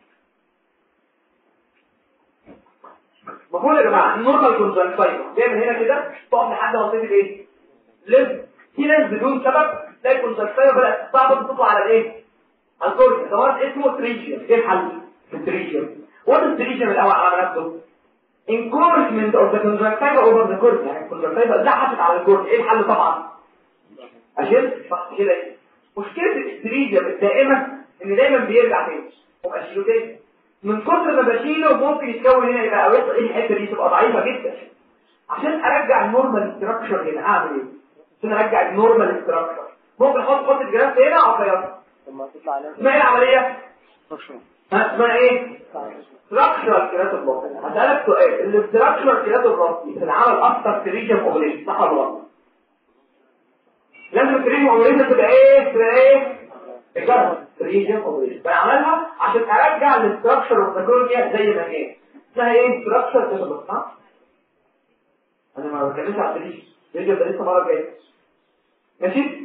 مفهوم يا جماعه النورمال كونجكتيفا جاي من هنا كده تقف لحد منطقه ايه لب في ناس بدون سبب تلاقي الكونتراكتايل بدات تصعب تطلع على الايه على الكورتيا ده مرض اسمه تريشيوم ايه الحل في التريشيوم وات التريشيوم الاول على نفسه encouragement of the conjunctiva over the cornea يعني الكونجكتيفا زحفت على الكورنيا ايه الحل طبعا اشيل صح كده ايه مشكله الاستريجيا الدائمه ان دايما بيرجع تاني واشيله تاني من كتر ما بشيله ممكن يتكون هنا يبقى او يحصل ايه الحته دي تبقى ضعيفه جدا عشان ارجع النورمال ستراكشر هنا اعمل ايه عشان ارجع النورمال ستراكشر ممكن احط خط الجراف هنا او خياطه طب ما تطلع عليها اسمها ايه العمليه ها اسمها ايه ستراكشر كيراتوبلاستي هسألك سؤال الاستراكشر كيراتوبلاستي في العمل اكتر تريجن اوبريشن صح ولا غلط لازم التريجن اوبريشن تبقى ايه تبقى ايه اجابه تريجن اوبريشن بعملها عشان ارجع الاستراكشر اوف ذا كورنيا زي ما هي اسمها ايه ستراكشر كيراتوبلاستي ها انا ما بتكلمش على التريجن التريجن ده لسه مره جايه ماشي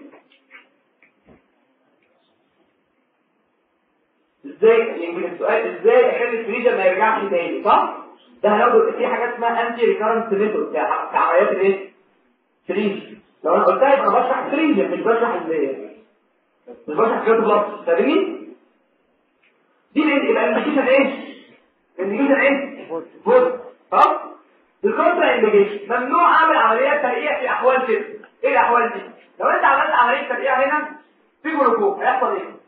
ازاي يمكن السؤال ازاي اخلي الفريجر ما يرجعش تاني صح ده هناخد في حاجات اسمها انتي ريكارنت ميثود كعمليات الايه فريج لو انا قلتها يبقى بشرح فريجر مش بشرح ازاي مش بشرح كده بالظبط فاهمني دي ال- يبقى الانديكيشن ايه الانديكيشن ايه فوت صح الكونترا انديكيشن ممنوع اعمل عمليات ترقيع في احوال كده ايه الاحوال دي لو انت عملت عمليه ترقيع هنا في جلوكوم هيحصل ايه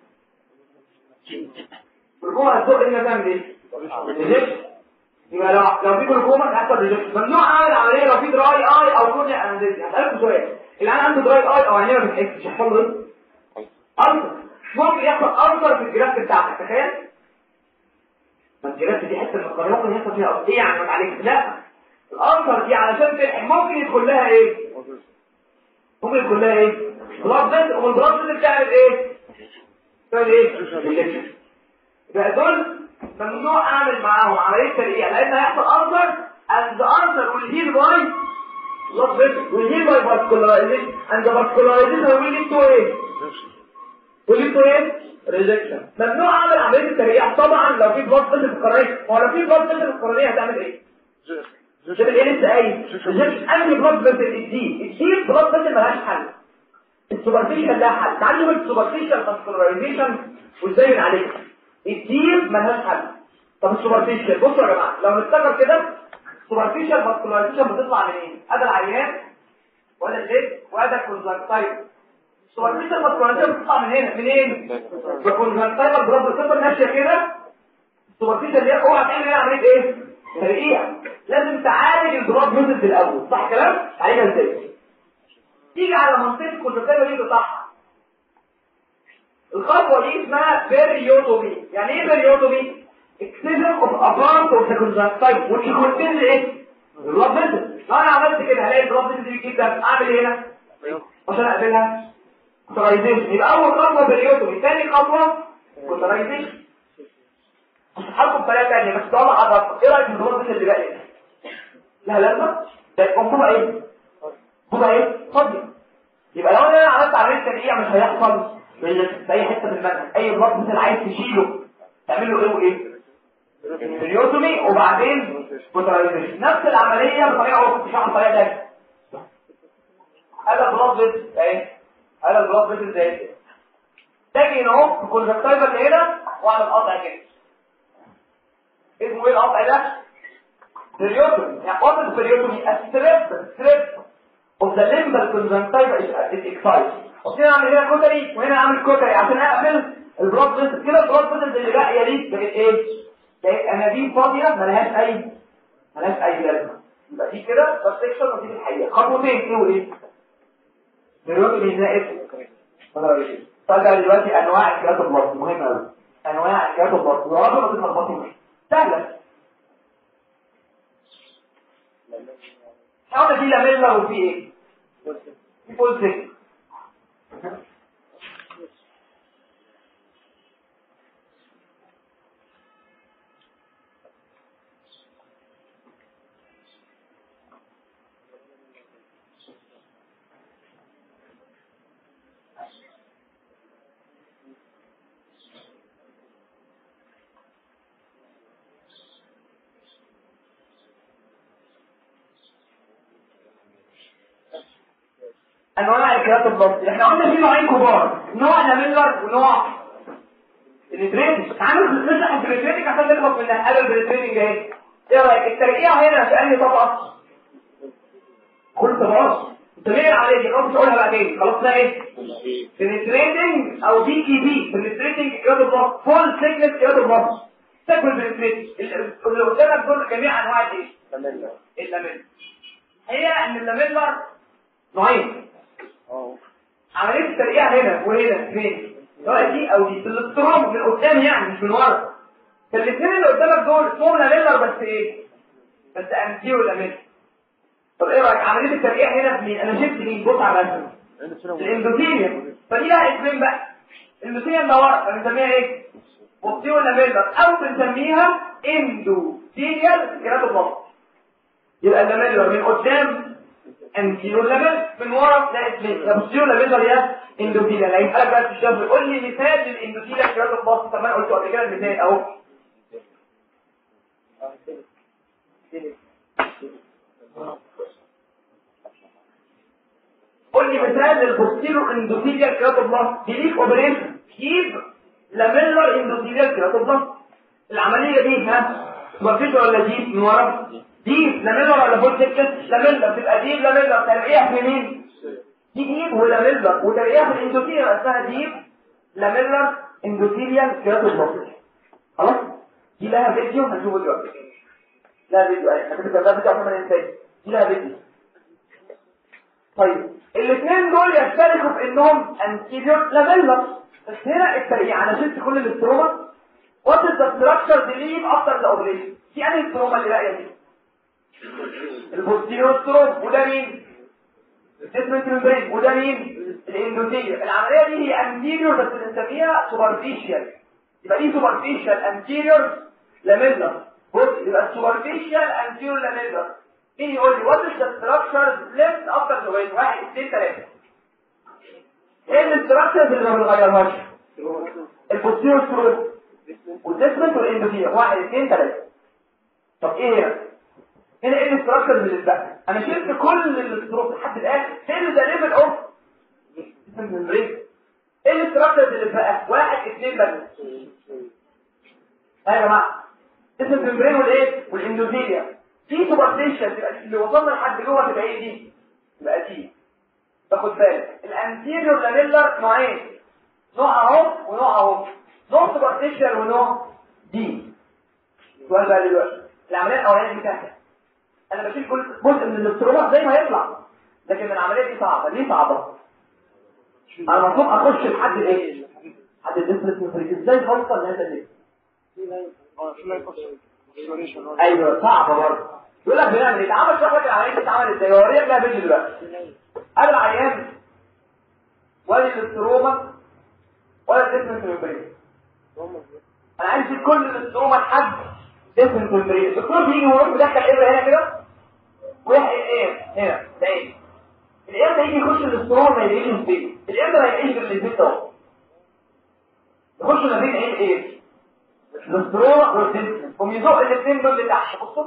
الجلوكوما هتزق هنا تعمل ايه ريجكشن يبقى لو لو في جلوكوما هيحصل ريجكشن ممنوع اعمل عمليه لو في دراي اي او كورنيا انستيزيا هسالكم سؤال الان عنده دراي اي او عينيه ما بتحسش يحصل له ايه ألسر ممكن يحصل ألسر في الجراف بتاعتك تخيل ما الجراف دي حته من القرية ممكن يحصل فيها ألسر. ايه يعني ما عليك لا الألسر دي علشان تلحق ممكن يدخل لها ايه ممكن يدخل لها ايه بلاد فيسل والبلاد فيسل بتعمل ايه تعمل ايه يبقى دول ممنوع اعمل معاهم عمليه ترقيع لان هيحصل ألسر and the answer will heal by blood vessel will heal by vascularization and the vascularization will lead to ايه will lead to ايه ريجكشن ممنوع اعمل عمليه الترقيع طبعا لو في بلاد فيسل في القرنيه هو لو في بلاد فيسل في القرنيه هتعمل ايه تعمل ايه لسه قايل ريجكشن انهي بلاد فيسل الدي الدي بلاد فيسل ملهاش حل السوبرفيشال لها حل تعالوا نشوف السوبرفيشال فاسكولارايزيشن وازاي بنعالجها الديب ملهاش حل طب السوبرفيشال بصوا يا جماعه لو نفتكر كده السوبرفيشال فاسكولارايزيشن بتطلع منين ادي العيان ولا الليد وادي الكونجكتايف السوبرفيشال فاسكولارايزيشن بتطلع من هنا منين الكونجكتايف البلاد بتفضل ماشيه كده السوبرفيشال اللي هي اوعى تعمل هنا عمليه ايه ترقيع لازم تعالج البلاد فيزلز الاول صح كلام عليها ازاي تيجي على منطقه الكونجكتيفا دي بتاعها الخطوه دي اسمها بيريوتومي يعني ايه بيريوتومي اكسجن اوف ابارت اوف ذا كونجكتيفا which contains ايه البلاد فيزل لو انا عملت كده هلاقي البلاد فيزل دي جدا اعمل ايه هنا عشان اقفلها كوترايزيشن يبقى اول خطوه بيريوتومي ثاني خطوه كوترايزيشن هحطه بطريقه ثانيه بس طالع على ايه رايك في البلاد فيزل اللي باقي لا لازمه ده يبقى ايه هو ايه فاضي يبقى لو انا عملت عمليه ترقيع مش هيحصل في اي حته في المنهج اي بلاد مثل عايز تشيله تعمل له ايه وايه بريوتومي وبعدين بوترايزيشن نفس العمليه بطريقه اخرى بتشرحها بطريقه ثانيه هذا بلاد فيس اهي هذا البلاد فيس زي تاجي هنا اهو في الكونجكتيفا اللي هنا واعمل قطع كده اسمه ايه القطع ده بريوتومي يعني قطع بريوتومي ستريب ستريب of the limbal conjunctiva is, is excised وهنا اعمل هنا كوتري وهنا اعمل كوتري عشان اقفل البلاد فيسل كده البلاد فيسل اللي باقيه دي بقت ايه بقت انابيب فاضيه ملهاش اي ملهاش اي لازمه يبقى دي كده بس سيكشن ودي الحقيقه خطوتين ايه وايه دلوقتي بيناقش طيب دلوقتي انواع الكيراتوبلاست مهمه قوي انواع الكيراتوبلاست وعرفوا ما تتلخبطوش سهله حاول دي لاميلا وفي ايه في فول سيك انواع الكراتوبلاست احنا قلنا في نوعين كبار نوع لاميلر ونوع البريتريتنج تعالوا نشرح البريتريتنج عشان نخلص منها قبل البريتريتنج اهي ايه رايك الترقيع هنا في انهي طبقه كل طبقات انت ليه عليك خلاص مش هقولها بقى تاني خلاص ده ايه بنتريتنج او بي كي بي بنتريتنج كراتوبلاست فول سيكنس كراتوبلاست تاكل بنتريتنج اللي قدامك دول جميع انواع الايه تمام اللاميلر هي ان اللاميلر نوعين اه عمليه الترقيع هنا وهنا فين سواء دي او دي في الاستروم من قدام يعني مش من ورا فالاثنين اللي قدامك دول اسمهم لاميلر بس ايه بس انتيرو لاميلر طب ايه رايك عمليه الترقيع هنا في مين انا شفت مين بص على الرسم الاندوثيليوم فدي لها اسمين بقى الاندوثيليوم ده ورا فبنسميها ايه بوستيرو لاميلر او بنسميها اندوثيليال كيراتوبلاست يبقى اللاميلر من قدام انتيرو لاميلر من ورا ده اسمين يا بوستيرو لاميلر يا اندوثيليال هيسالك بقى في الشاب يقول لي مثال للاندوثيليال كيراتوبلاست طب ما انا قلت قبل كده المثال اهو اه كده كده قول لي مثال للبوستيرو اندوثيليال كيراتوبلاست دي اوبريشن جيب لاميلر اندوثيليال كيراتوبلاست العمليه دي ها سوبرفيشال ولا ديب من ورا ديب لاميلر ولا فول سيكتس لاميلر تبقى ديب لاميلر ترقيع في مين دي ديب ولاميلر وترقيع في الاندوثيليال اسمها ديب لاميلر اندوثيليال كيراتوبلاست خلاص دي لها فيديو هنشوفه دلوقتي لها فيديو اهي هتبقى ده فيديو عشان ما ننساش دي لها فيديو طيب الاثنين دول يشتركوا في انهم anterior lamellar بس هنا الترقيع انا شلت كل الاستروما what is the structure believe after the operation في انهي استروما اللي باقيه دي البوستيريور ستروم وده مين الديسمنت ممبرين وده مين الاندوثيليا العمليه دي هي anterior بس بنسميها superficial يبقى دي superficial anterior lamellar بص يبقى superficial anterior lamellar مين يقول لي what is the structure left after the operation واحد اثنين ثلاثه ايه الاستراكشرز اللي ما بنغيرهاش البوستيريور ستروم والديسمنت والاندوثيليا واحد اثنين ثلاثه طب ايه هنا هنا ايه الاستراكشرز اللي اتبقى انا شلت كل الاستروم لحد الان فين ذا ليفل اوف ممبرين ايه الاستراكشرز اللي اتبقى واحد اثنين بس ها يا جماعه اسم الممبرين والايه والاندوثيليا في سوبرفيشال تبقى اللي وصلنا لحد جوه تبقى ايه دي تبقى دي تاخد بالك الانتيريور لاميلر نوعين نوع اهو ونوع اهو نوع سوبرفيشال ونوع دي السؤال بقى دلوقتي العمليه الاولانيه دي سهله انا بشيل كل جزء من الاسترومات زي ما يطلع لكن العمليه دي صعبه ليه صعبه انا المفروض اخش لحد الايه لحد الديسبلس ازاي توصل لهذا الليفل اه في لايك اوف ايوه صعبه برضه يقول لك بنعمل ايه تعالى اشرح لك العمليه دي بتتعمل ازاي ووريك لها فيديو دلوقتي انا العيان ولا الاستروما ولا الديسمنت ممبرين انا عايز اشيل كل الاستروما لحد ديسمنت ممبرين الدكتور بيجي ويروح مدخل ابره هنا كده ويحقق ايه هنا ده ايه الابره يجي يخش الاستروما ما يلاقيش فين الابره هيعيش في الزيت اهو يخش ما بين ايه ايه الاستروما والديسمنت قوم يزق الاثنين دول لتحت بصوا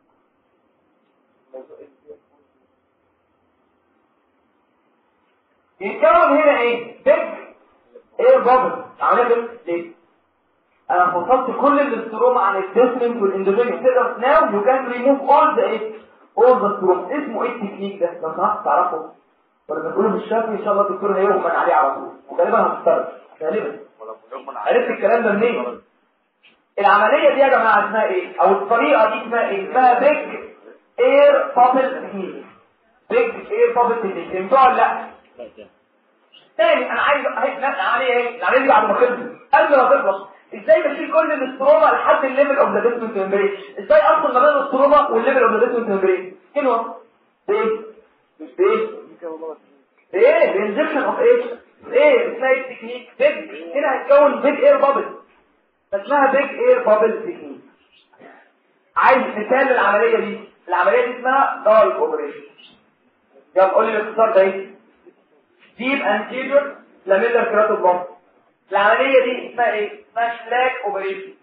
يتكون هنا ايه بيج اير بابل عمليه ليه انا فصلت كل الاستروما عن الديسمنت والاندوجينيوم تقدر ناو يو كان ريموف اول ذا ايه اول ذا ستروما اسمه ايه التكنيك ده لو سمحت تعرفه ولا بتقوله بالشافي ان شاء الله الدكتور هيغمن عليه على طول وغالبا هتستغرب غالبا عرفت الكلام ده منين العمليه دي يا جماعه اسمها ايه او الطريقه دي اسمها ايه اسمها بيج اير بابل تكنيك بيج اير بابل تكنيك فهمتوها ولا لا تاني انا عايز اهي العمليه ايه العمليه دي بعد ما خلصت قبل ما تخلص ازاي بشيل كل الاستروما لحد الليفل اوف ذا ديسمنت ممبرين ازاي ادخل ما بين الاستروما والليفل اوف ذا ديسمنت ممبرين كده ايه ايه ايه الانجكشن اوف ايه ايه اسمها ايه التكنيك بيج هنا هتكون بيج اير بابل اسمها بيج اير بابل تكنيك عايز مثال للعمليه دي العمليه دي اسمها دارك اوبريشن يلا قول لي الاختصار ده ايه ديب انتيريور لاميلر كراتوبلاست العمليه دي اسمها ايه اسمها شلاك اوبريشن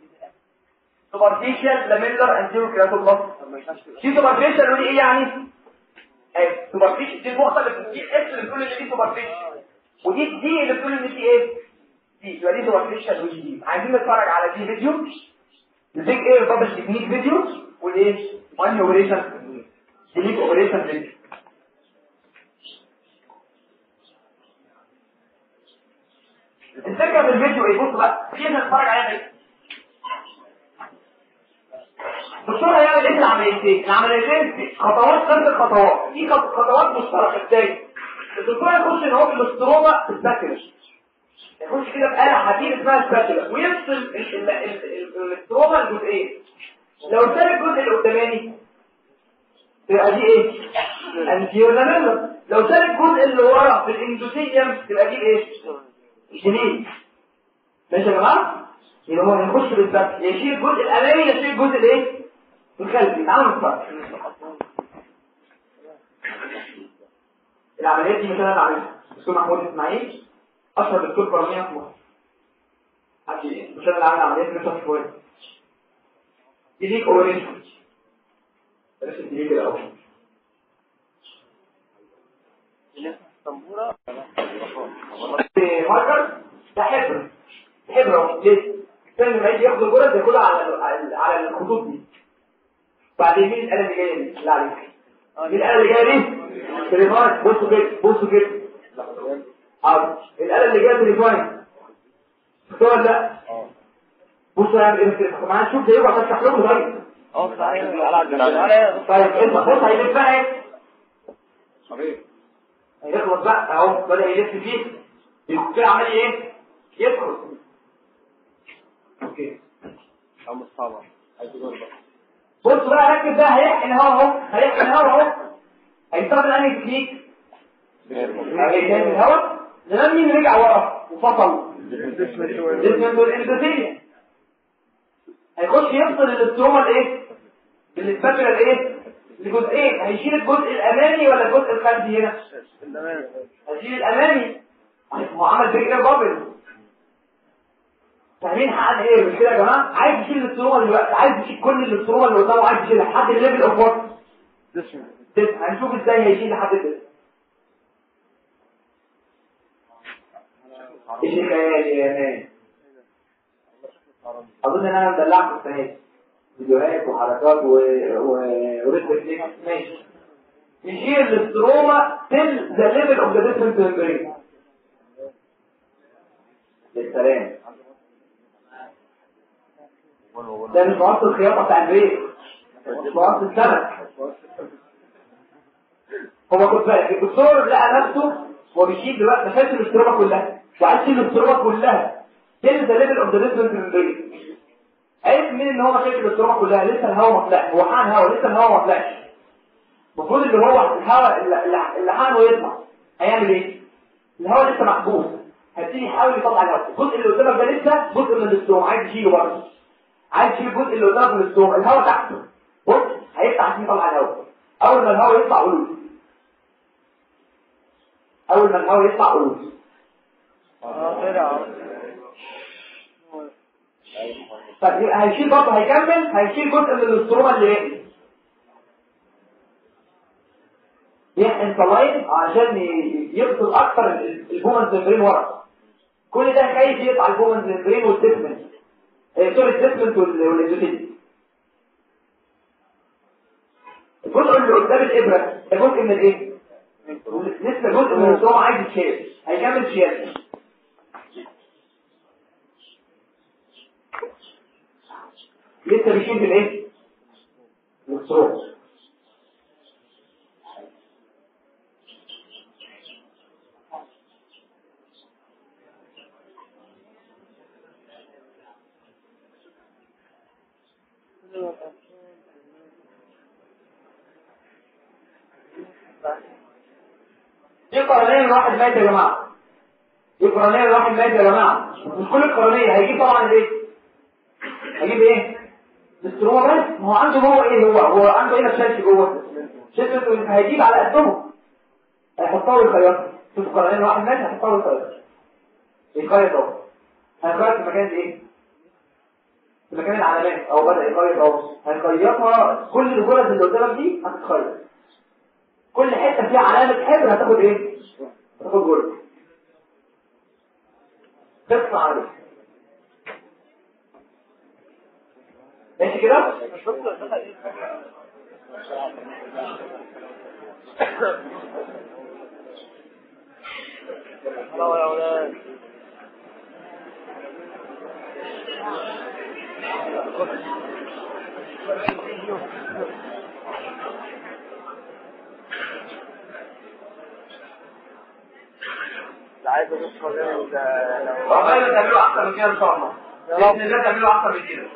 سوبرفيشال لاميلر انتيريور كراتوبلاست دي سوبرفيشال ودي ايه يعني اهي سوبرفيشال دي النقطه اللي بتدي اس اللي بتقول ان دي سوبرفيشال ودي دي اللي بتقول ان دي ايه دي يبقى دي سوبرفيشال ودي دي عايزين نتفرج على دي فيديو البيج اير بابل تكنيك فيديو والايه وان اوبريشن ديليت اوبريشن فيديو الفكره في الفيديو ايه بص بقى في نتفرج عليها ايه الدكتور هيعمل ايه في العمليتين العمليتين خطوات خمس خطوات في خط- خطوات مشتركه ازاي الدكتور يخش ان هو بالاستروما الساكنه يخش كده بآلة حديد اسمها سباتولا ويفصل ال- ال- ال- ال- الاستروما لجزئين لو ساب الجزء اللي قداماني تبقى دي ايه انتيور لاميلا لو ساب الجزء اللي ورا في الاندوثيليوم تبقى دي ايه جنين ماشي يا جماعه يبقى هو هيخش بالظبط يشيل الجزء الامامي يشيل الجزء الايه الخلفي تعالوا نتفرج العمليات دي مثلا انا عاملها دكتور محمود اسماعيل اشهر دكتور قرنيه في مصر حد مش انا اللي عامل عمليات مش كويس دي ليك اورينشن بلاش دي ليك الاول طنبورة ماركر ده حبر حبر ليه؟ كان لما يجي ياخد الجرد ياخدها على على- على الخطوط دي بعدين مين الآلة اللي جاية دي؟ اللي عليك مين الآلة اللي جاية دي؟ تليفون بصوا كده بصوا كده حاضر الآلة اللي جاية تليفون شفتوها ولا لا؟ بصوا يعمل ايه كده معايا شوف ده يبقى فتح لهم طيب اه صحيح طيب انت بص هيلف بقى ايه؟ حبيبي هيخلص بقى اهو بدأ يلف فيه الكوكتيل عمال ايه؟ يدخل اوكي او مش صعبة عايز تقول بقى بص بقى ركز بقى هيحقن هوا اهو هيحقن هوا اهو هيستخدم انهي تكنيك هيجي الهوا زمان مين رجع ورا وفصل الجسم الاندوثيليا هيخش يفصل الاستروما الايه بالسباتولا الايه لجزئين هيشيل الجزء الامامي ولا الجزء الخلفي هنا هيشيل الامامي هو عمل فكره بابل فاهمين حق ايه مش كده يا جماعه عايز يشيل الاستروما دلوقتي عايز يشيل كل الاستروما اللي قدامه عايز يشيلها لحد الليفل اوف وات هنشوف ازاي هيشيل لحد كده ايش الخيال يا مان اظن ان انا مدلعكم السنه دي فيديوهات وحركات و و وريتم ماشي يشيل الاستروما till the level of the different membrane للسلام ده مش مقص الخياطة بتاع البيت مش مقص السمك هو خد بالك الدكتور لقى نفسه هو بيشيل دلوقتي مشاكل الاستروما كلها وعايز يشيل الاستروما كلها till the level of the different membrane عرف مين ان هو مشاكل الاستروما كلها لسه الهواء ما طلعش هو حقن هواء لسه الهواء ما طلعش المفروض اللي هو الهواء اللي- اللي اللي حقنه يطلع هيعمل ايه الهواء لسه محبوس هيبتدي يحاول يطلع الهواء الجزء اللي قدامك ده لسه جزء من الاستروما عايز يشيله برضه عايز يشيل الجزء اللي قدامك من الاستروما الهواء تحته بص هيفتح عشان يطلع الهواء اول ما الهواء يطلع قولوا لي. اول ما الهواء يطلع قولوا لي. اه طلع طب يبقى هيشيل برضه هيكمل هيشيل جزء من الاستروما اللي باقي يحقن صلاين عشان ي- يفصل اكتر ال- البومنز ممبرين ورا كل ده خايف يقطع البومنز ممبرين والسيجمنت آه، سوري السيجمنت والاندوثيل الجزء اللي قدام الابره ده جزء من الايه؟ لسه جزء من الاستروما عايز يتشال هيكمل شيل لسه بيشيل بالايه؟ الاستروما دي قرنية الواحد مات يا جماعة دي قرنية الواحد مات يا جماعة مش كل القرنية هيجيب طبعا ايه هيجيب ايه الاستروما بس ما هو عنده هو ايه هو هو عنده ايه نفسي جوه شفت هيجيب على قدهم هيحطها ويخيطها شوف القرنية الواحد مات هيحطها ويخيطها يخيط اهو هيخيط في مكان ايه في مكان العلامات او بدأ يخيط اهو هيخيطها كل الغرز اللي قدامك دي هتتخيط كل حته فيها علامه حبر هتاخد ايه هتاخد جول تطلع عليه ماشي كده الله يا ولاد عايز اشوف قضيه لو ربنا تعملوا احسن من كده ان شاء الله باذن الله تعملوا احسن من كده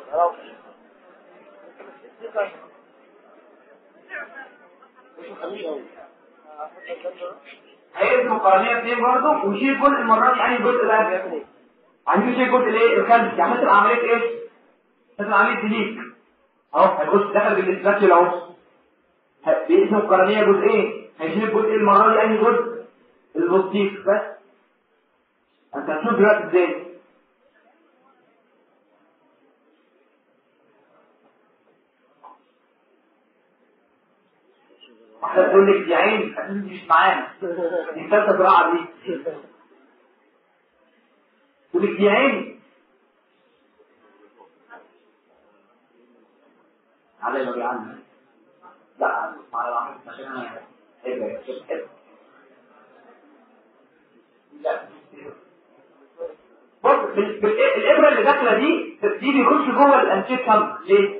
هيقسموا قرنيه اثنين برضه ويشيل جزء المره دي يعني الجزء ده عايزين يشيل جزء الايه الخلفي يعني مثلا عمليه ايه مثلا عمليه ديليك اهو هيخش دخل بالاسباتيول اهو ه- بيقسم القرنيه جزئين هيشيل الجزء المره دي انهي جزء البوستيك بس انت هتشوف دلوقتي ازاي واحدة تقول لك دي عين أكيد دي مش معانا دي ثالثة زراعة دي تقول لك دي عين على ما بيعلم لا على العمل عشان انا ايه لا بص بال- بال- الابره اللي داخله دي دي بيخش جوه الانتيك كامب ليه؟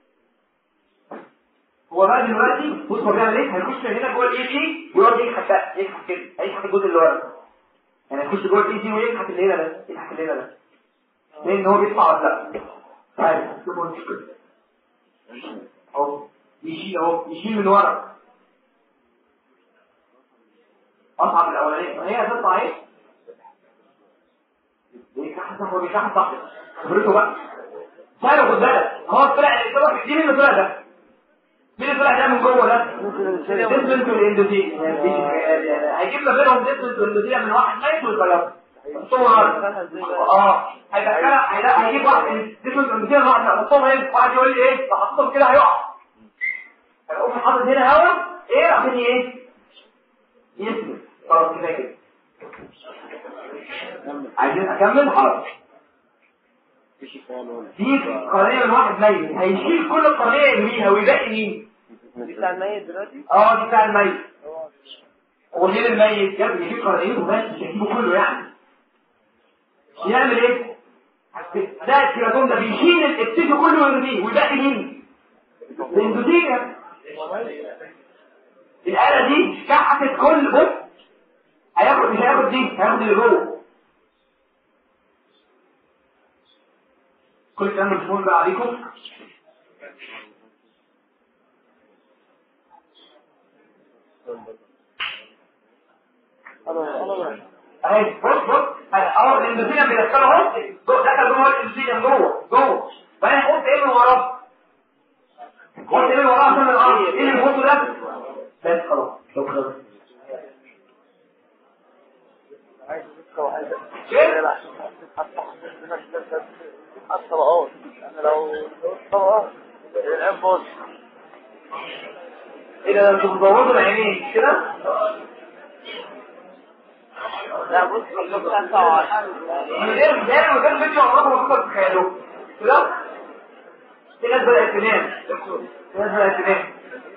هو بقى دلوقتي بص هو بيعمل ايه؟ هيخش هنا جوه الاي سي ويقعد يكحت بقى يكحت كده هيكحت الجزء اللي ورا يعني هيخش جوه الاي سي ويكحت اللي هنا ده يكحت اللي هنا ده لان هو بيطلع ولا لا؟ طيب شوفوا المشكله اهو يشيل اهو يشيل من ورا اصعب الاولانيه هي هتطلع ايه؟ بيكحت هو بيكحت صح خبرته بقى سهل خد بالك هو طلع طلع دي مين اللي طلع ده؟ مين اللي طلع ده من جوه ده؟ ديسمنت والاندوثيل هيجيب ما بينهم ديسمنت والاندوثيل من واحد ميت والبياض اه هيدخلها هيدا- هيجيب واحد ديسمنت والاندوثيل من واحد حطهم هنا واحد يقول لي ايه؟ لو حطيتهم كده هيقع هيقوم حاطط هنا هوا ايه عشان ايه؟ يسند خلاص كده كده عايزين اكمل خلاص دي قرنية من واحد ميت هيشيل كل القرنية يرميها ويبقي مين؟ دي بتاع الميت دلوقتي اه دي بتاع الميت هو مين الميت جاب يجيب قرنيته بس مش هيجيبه كله يعني يعمل ايه؟ ده الكيراتون ده بيشيل الابتيكو كله ويرميه ويبقي مين؟ الاندوثيليا الآلة دي كحكت كل بص هياخد مش هياخد دي هياخد اللي جوه كل الكلام ده مش مهم بقى عليكم اهي بص بص اهو الاندوثيليا بيدخله اهو دخل جوه الاندوثيليا جوه جوه فانا قلت ايه من وراه قلت ايه من وراه عشان الارض ايه اللي بيحطه ده بس خلاص شكرا عايز دكه وعايز ايه حتى طبقات انا لو طبقات العين بص ايه ده انتوا بتبوظوا العينين مش كده لا بص الدكتور بتاع من غير من غير من غير فيديو عمركم ما كنتوا تتخيلوه كده في ناس بدأت تنام في ناس بدأت تنام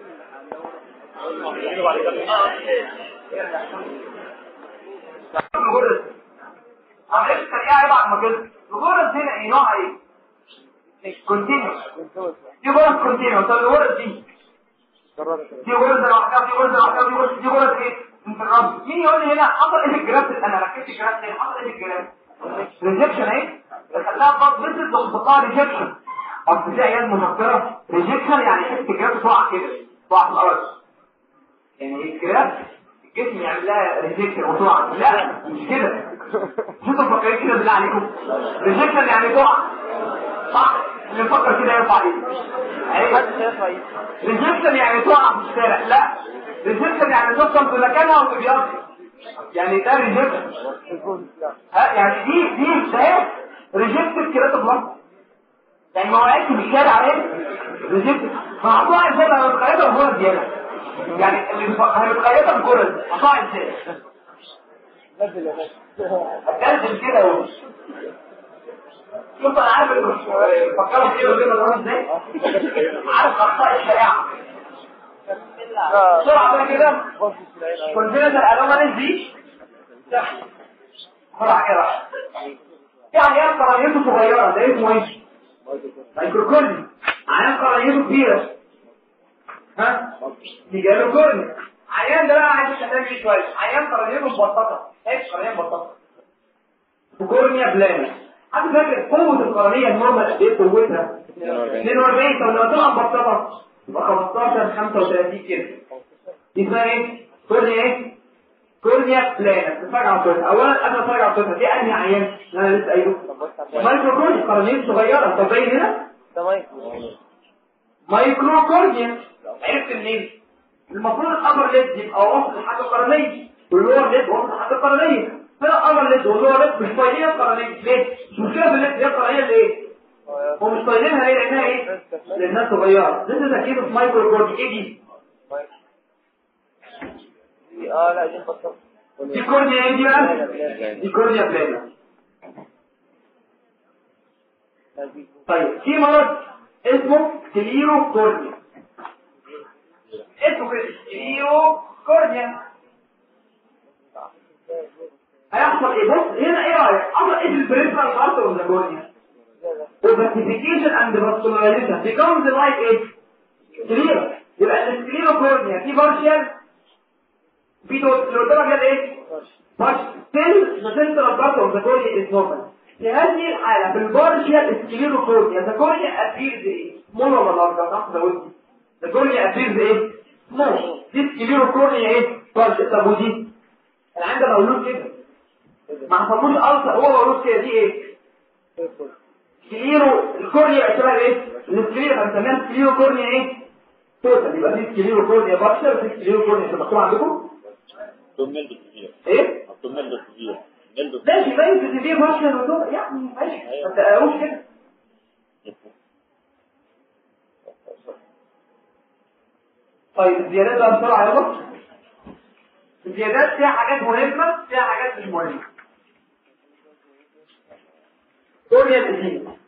الغرز عملية الترقيع ايه بعد ما كده الغرز هنا ايه نوعها ايه كونتينيوس دي غرز كونتينيوس طب الغرز دي دي غرز لوحدها دي غرز لوحدها دي غرز دي غرز ايه انفراد مين يقول لي هنا حصل ايه في الجراف انا ركبت الجراف ده حصل ايه في الجراف ريجكشن ايه دخلناها بط بنزل ضغطها ريجكشن اصل في عيال مفكره ريجكشن يعني حته الجراف تقع كده تقع في الارض يعني الجراف الجسم يعمل لها ريجكشن وتقع لا مش كده شو تفكرين كده بالله عليكم ريجكشن يعني تقع صح اللي مفكر كده يرفع ايده محدش يرفع ايده ريجكشن يعني تقع في الشارع لا ريجكشن يعني توصل في مكانها وتبيض يعني ده ريجكشن ها يعني دي دي ده ريجكتد كده بلس يعني ما وقعتش في الشارع ايه ريجكتد فهتقع الفوق انا متخيلها وهو زياده يعني اللي متخيطه الكرة هتقع ازاي بدل يا باشا هتنزل كده اهو شوف انا عارف اللي فكروا فيه وكده ده ازاي عارف اخطاء الشائعه بسرعه بقى كده كونجنتال انوماليز دي بسرعه كده في عيان قرنيته صغيره ده اسمه ايه مايكروكورني عيان قرنيته كبيره ها دي جاله كورني عيان ده بقى عايز تهتم بيه شويه عيان قرنيته مبططه ايه قرنيه مبططه وكورنيا بلانا حد فاكر قوه القرنيه النورمال قد ايه قوتها 42 طب لما تبقى مبططه يبقى 15 35 كده دي اسمها ايه كورنيا ايه كورنيا بلانا تتفرج على صوتها اولا قبل ما اتفرج على صوتها دي انهي عيان اللي انا لسه قايله مايكرو كورنيا قرنيه صغيره طب باين هنا ده مايك مايكرو كورنيا عرفت منين المفروض الابر ليد يبقى وسط الحاجه القرنيه واللور ليد وسط الحاجه القرنيه هنا الابر ليد واللور ليد مش طايلين القرنيه ليه مش مشكله في الليد هي القرنيه اللي ايه هو مش طايلينها ليه لانها ايه لانها صغيره لسه تركيز في مايكرو كورنيا ايه دي اه لا دي بطل دي كورنيا ايه دي بقى دي كورنيا بلانا طيب في مرض اسمه كليرو كورنيا اسمه كده كليرو كورنيا هيحصل ايه بص هنا ايه رايك حصل ايه في البريفرال بارت اوف ذا كورنيا اوفرتيفيكيشن اند فاسكولاريزيشن becomes like ايه كليرو يبقى الكليرو كورنيا في بارشال في دوت اللي قدامك ده ايه بس still the central part of the cornea is normal في هذه الحالة في البارشيال سكليروكورنيا the cornea appears ايه small ولا large صح زودتي the cornea appears ايه small دي سكليروكورنيا ايه بارشيال طب ودي انا عندي مولود كده ما حصلوش ألسر هو مولود كده دي ايه سكليرو الكورنيا شبه ايه السكليرو هنسميها سكليروكورنيا ايه توتال يبقى دي سكليروكورنيا بارشيال ودي سكليروكورنيا مكتوب عندكم الدومينال كتير ايه الدومينال كتير نلبس ماشي باين في دي فاشل ودول يعني ماشي ما تقراوش كده طيب الزيادات بقى بسرعه يلا الزيادات فيها حاجات مهمه فيها حاجات مش مهمه كوريا القديمه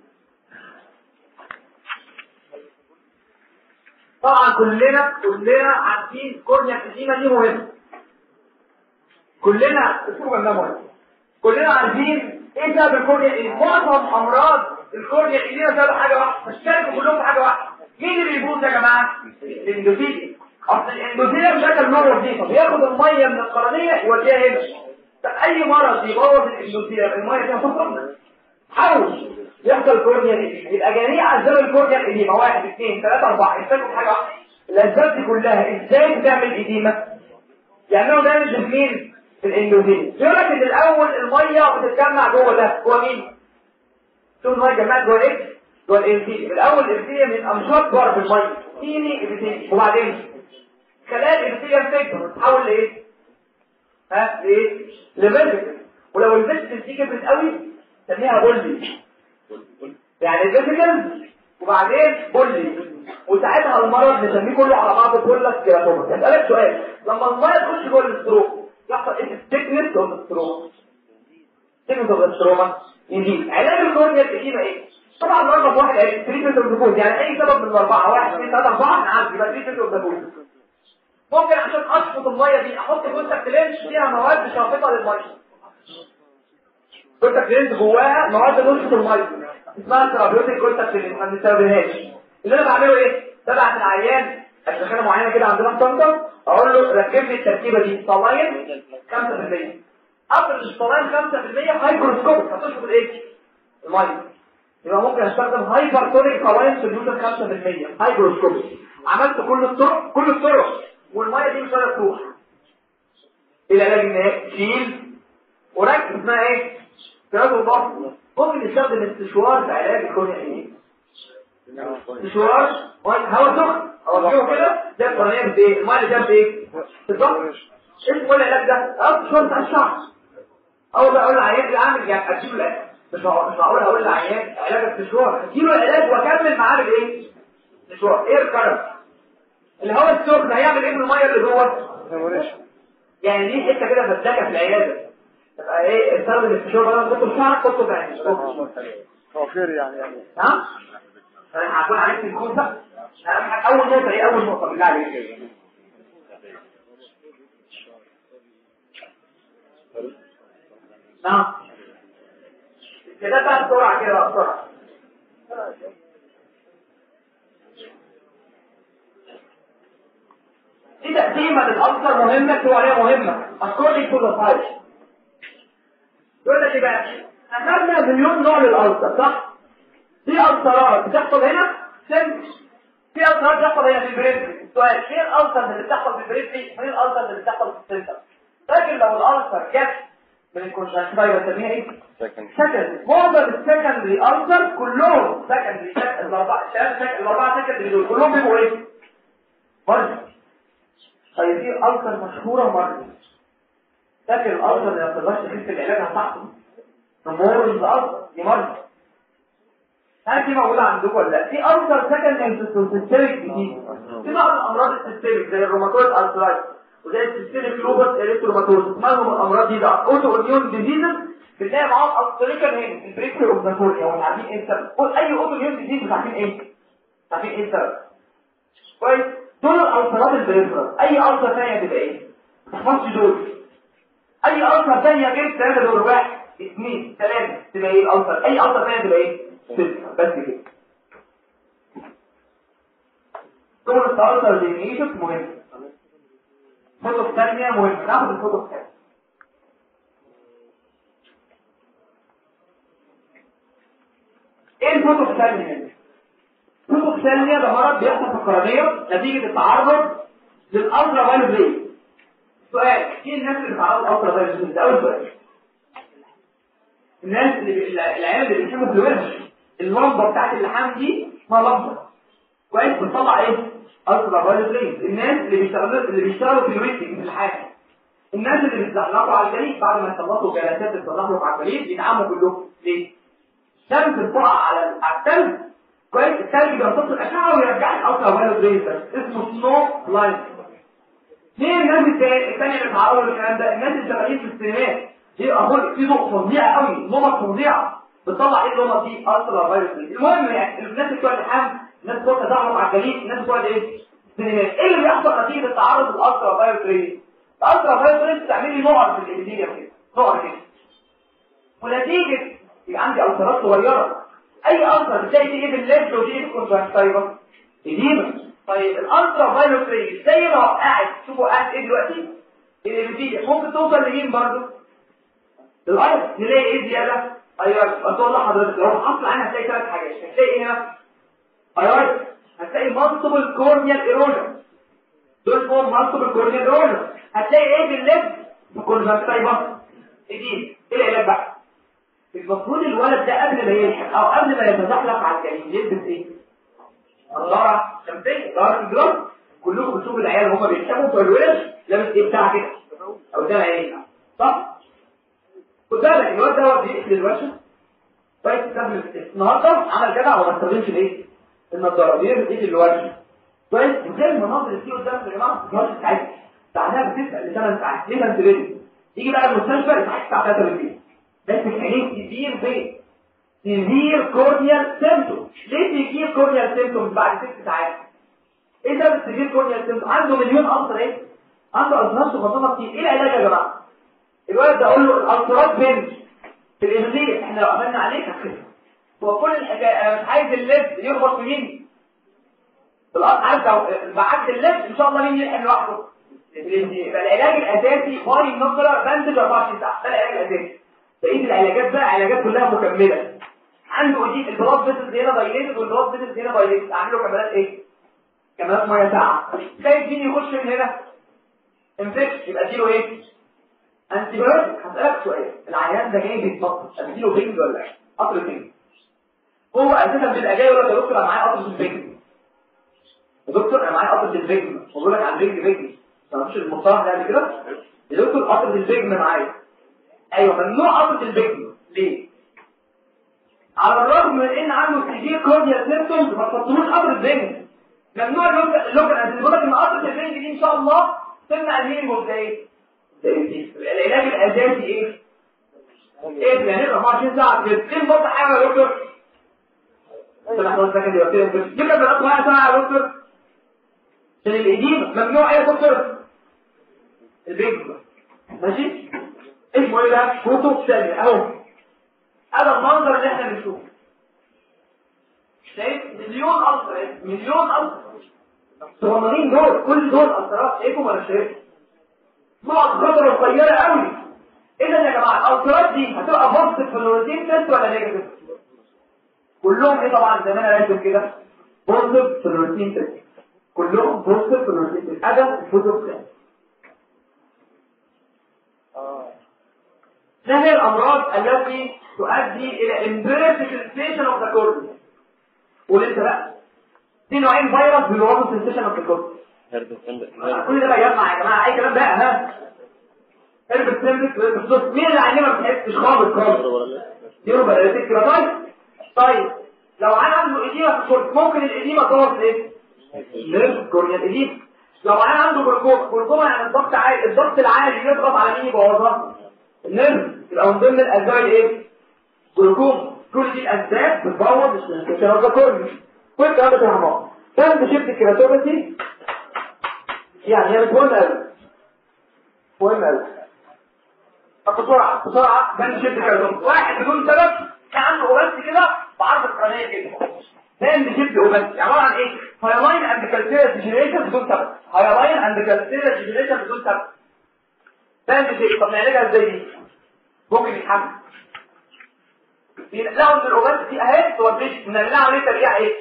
طبعا كلنا كلنا عارفين كورنيا القديمه دي مهمه كلنا اسمه جنبها مهم كلنا عارفين ايه سبب الكورنيا ايه معظم امراض الكورنيا ايه سبب حاجه واحده اشتركوا كلهم في حاجه واحده مين اللي بيفوز يا جماعه الاندوثيليا اصل الاندوثيليا بشكل نوع وظيفه بياخد الميه من القرنيه يوديها هنا طب اي مرض يبوظ الاندوثيليا الميه دي هتخرج حاول يحصل كورنيا ايه يبقى جميع اسباب الكورنيا القديمه واحد اثنين ثلاثه اربعه اشتركوا في حاجه واحده الاسباب دي كلها ازاي بتعمل اديمه يعملوا دامج في مين في الاندوثيليا يقول لك ان الاول الميه بتتجمع جوه ده هو مين شوف الميه اتجمعت جوه ايه جوه الانسيليا الاول الانسيليا من امشاط جوه في الميه تيني الانسيليا وبعدين خلايا الانسيليا بتكبر تتحول لايه ها لايه لفيزيكال ولو الفيزيكال دي كبرت قوي نسميها بولي يعني الفيزيكال وبعدين بولي وساعتها المرض نسميه كله على بعضه بولك كيراتوما اسالك سؤال لما الميه تخش جوه الاستروك يحصل ايه التكنس اوف الاستروك تكنس اوف الاستروما يزيد علاج الكورنيا القديمه ايه طبعا رقم واحد ايه تريتمنت اوف ذا يعني اي سبب من الاربعه واحد اثنين ثلاثه اربعه نعالج يبقى تريتمنت اوف ذا ممكن عشان اشفط الميه دي احط كونتاكت لينس فيها مواد شافطه للميه كونتاكت لينس جواها مواد نشفط الميه اسمها ثيرابيوتيك كونتاكت لينس ما بنستخدمهاش اللي انا بعمله ايه ببعت العيان ادخله معينه كده عندنا في طنطا اقول له ركب لي التركيبه دي صلاين 5% قبل الصلاين 5% هايبروسكوب هتشوف الايه الميه يبقى ممكن استخدم هايبر تونيك صلاين سوليوشن 5% هايبروسكوب عملت كل الطرق كل الطرق والميه دي مش قادره تروح العلاج النهائي شيل وركز اسمها ايه ثلاث وضغط ممكن نستخدم استشوار في علاج الكورنيا ايه استشوار هواء سخن اوجهه كده ده القرنيه بايه الميه اللي جاب بايه بالظبط اسمه العلاج ده اه شرط على الشعر اول ما اقول للعيان اعمل يعني اديله العلاج مش هقول مش هقول هقول للعيان علاج استشوار اديله العلاج واكمل معاه بالايه استشوار ايه الكرم الهواء السخن هيعمل ايه بالميه اللي جوه يعني دي حته كده فداكه في العياده تبقى ايه استخدم الفشار بدل ما تحطه في شعرك حطه في عينك توفير يعني يعني ها انا هكون عارف الكوسه اهم حاجه اول نقطه ايه اول نقطه بالله عليك نعم كده بقى بسرعه كده بقى بسرعه دي تقسيمه للألسر مهمه عليها مهمه according to the size يقول لك ايه بقى اخذنا مليون نوع للألسر صح في ألسرات بتحصل هنا سن في ألسرات بتحصل هنا في البريفري السؤال ايه الألسر اللي بتحصل في البريفري وايه الألسر اللي بتحصل في السنتر لكن لو الألسر جت من الكونجكتيفا بسميها ايه سكندري معظم السكندري ألسر كلهم سكندري الأربعة الثلاثة الأربعة سكندري دول كلهم بيبقوا ايه مرض طيب في ألسر مشهورة مرض فاكر الألسر اللي ما تقدرش تخف العلاج هتحصل نمورز ألسر دي مرض هل دي موجودة عندكم ولا لا؟ في ألسر سكندري سيستميك جديد في بعض الأمراض السيستميك زي الروماتويد ألسرايتس وزي السيستميك لوبس اريثروماتوز اسمهم الأمراض دي بقى أوتو إميون ديزيزز بنلاقي معاهم ألسريكال هين البريكتور أوف ذا كورنيا ومش عارفين إيه السبب أي أوتو إميون ديزيز مش عارفين إيه؟ مش عارفين إيه السبب كويس دول الألسرات البريفرال أي ألسر ثانية تبقى إيه؟ ما تحفظش دول أي ألسر ثانية غير الثلاثة دول واحد اثنين ثلاثة تبقى إيه الألسر أي ألسر ثانية تبقى إيه؟ ستة بس كده دول الألسر دينيشن مهم الفوتو الثانية مهم ناخد الفوتو الثانية ايه الفوتو الثانية الفوتو الثانية ده مرض بيحصل في القرنية نتيجة التعرض للألترا فايلوت ري سؤال ايه الناس اللي بتعرض للألترا فايلوت ري ده أول سؤال الناس اللي بي... العيال اللي بيحبوا الفلوس اللمبة بتاعت اللحام دي اسمها لمبة كويس بتطلع ايه؟ ألترا فايلوت ري الناس اللي بيشتغلوا اللي بيشتغلوا في الويتنج في الحاجة الناس اللي بيتزحلقوا على الجليد بعد ما يخلصوا جلسات التزحلق على الجليد بيتعاموا كلهم ليه؟ الشمس بتقع على على الثلج كويس الثلج بيمتص الاشعه ويرجع الالترا فايلوت ريز اسمه سنو لايت ليه الناس الثانيه اللي بتعرضوا للكلام ده الناس اللي شغالين في السينمات دي اقول في ضوء فظيع قوي نمط فظيعه بتطلع ايه النمط دي الترا فايلوت ريز المهم يعني الناس بتوع اللحام الناس بتوع التزحلق على الجليد الناس بتوع ايه السينمات ايه اللي بيحصل نتيجه التعرض للالترا فايلوت ريز الالترا فايلوت ريز بتعمل لي نقط في الابيثيليوم كده نقط كده ونتيجه يبقى عندي ألسرات صغيرة أي ألسر بتلاقي دي إيه بالليفت ودي إيه بالكونتراكتايفر إديمة طيب الألسر فايلوت ريز زي ما هو قاعد شوفوا قاعد إيه دلوقتي الإبيثيليوم ممكن توصل لمين برضه الأيض نلاقي إيه زيادة أيوة بتقول لحضرتك لو حصل عنها هتلاقي ثلاث حاجات هتلاقي إيه هنا أيوة هتلاقي مالتيبل كورنيال إيروجن دول اسمهم مالتيبل كورنيال إيروجن هتلاقي إيه بالليفت بالكونتراكتايفر إديمة إيه العلاج بقى المفروض الولد ده قبل ما يلحق او قبل ما يتزحلق على الجليد يلبس ايه نظاره شمسيه نظاره الجرام كلكم بتشوفوا العيال وهم بيكتبوا بتوع الولد لابس ايه بتاع كده او ده ايه صح خد بالك الواد ده هو بيقفل الورشه طيب تستخدم النهارده عمل جدع وما استخدمش الايه النظاره بيلبس ايه الورشه كويس ازاي المناظر اللي في قدامك يا جماعه النهارده ساعات بعدها بتسال لثمان ساعات ليه انت ليه يجي بقى المستشفى يصحى الساعه 3 بالليل بس عينيك سيفير بين سيفير كورنيال سيمتوم ليه سيفير كورنيال سيمتوم بعد ست ساعات ايه ده السيفير كورنيال سيمتوم عنده مليون ألسر ايه عنده ألسرات وخطوطة كتير ايه العلاج يا جماعه الولد ده اقول له الألسرات بين في الإنزيل احنا لو عملنا عليك هتخف هو كل الحكايه انا مش عايز اللب يخبط في مين في الارض عارف لو بعد اللب ان شاء الله مين يلحق لوحده يبقى العلاج الاساسي باي نقره بندج 24 ساعه ده العلاج الاساسي بقيه العلاجات بقى علاجات كلها مكمله عنده دي البلاد فيسلز هنا دايليتد والبلاد فيسلز هنا دايليتد اعمل له كمالات ايه كمالات ميه ساعه شايف مين يخش من هنا انفكش يبقى اديله ايه انتي بايوتيك هسالك سؤال العيان ده جاي بيتنطط اديله بنج ولا ايه قطر بنج هو اساسا بيبقى جاي يقول لك يا دكتور انا معايا قطره البنج يا دكتور انا معايا قطره البنج بقول لك على البنج بنج ما تعرفش المصطلح ده قبل كده يا دكتور قطره البنج معايا ايوه ممنوع قطره البنج ليه على الرغم من ان عنده سيفير كارديال سيمبتومز ما تحطلوش قطره البنج ممنوع اللوكال انستيزيا بقول لك ان قطره الرنج دي ان شاء الله تمنع الهيمو ده ايه العلاج الاساسي ايه ايه يعني 24 ساعه بتتم برضه حاجه يا دكتور انت محتاج سكند يا دكتور جيب لك بقى معايا ساعه يا دكتور عشان الايدين ممنوع ايه يا دكتور البيج ماشي اسمه ايه ده فوتو ثانيه اهو هذا المنظر اللي احنا بنشوفه شايف مليون ألف مليون ألف صغننين دول كل دول أسرات شايفهم ولا شايفهم نقط خضرة صغيرة قوي اذا يا جماعة الأسرات دي هتبقى بوزيتيف في الروتين تيست ولا نيجاتيف كلهم ايه طبعا زي ما انا راسم كده بوزيتيف في الروتين تيست كلهم بوزيتيف في الروتين تيست ادم فوتو ما هي الأمراض التي تؤدي إلى imperfect sensation of the cortex ولسه بقى في نوعين فيروس بيوصلوا sensation of the cortex كل ده بقى يجمع يا جماعة أي كلام بقى ها هربت سيمبك بالظبط مين اللي عينيه ما بتحسش خالص خالص يورو بقى كده طيب طيب لو انا عنده إديمة في الكورت ممكن الإديمة تقف ايه؟ نيرف كورنيا الإديمة لو انا عنده جلوكوما جلوكوما يعني الضغط عالي الضغط العالي يضغط على مين يبوظها النيرف يبقى من ضمن الاسباب الايه جلوكوما كل دي الاسباب بتبوظ الشراره الكورني والكلام ده في الحمام فانت شفت الكيراتوباثي يعني هي مش مهمه قوي مهمه قوي طب بسرعه بسرعه فانت شفت الكيراتوباثي واحد بدون سبب كان عنده اوبس كده بعرض القرنيه كده فاهم شفت اوبس عباره عن ايه هايلاين اند كالسيرا ديجنريشن بدون سبب هايلاين اند كالسيرا ديجنريشن بدون سبب فاهم شيء طب نعالجها ازاي دي ممكن يتحمل بيلاقوا ان الاوبس دي اهي توديش نعملها عمليه ترقيع ايه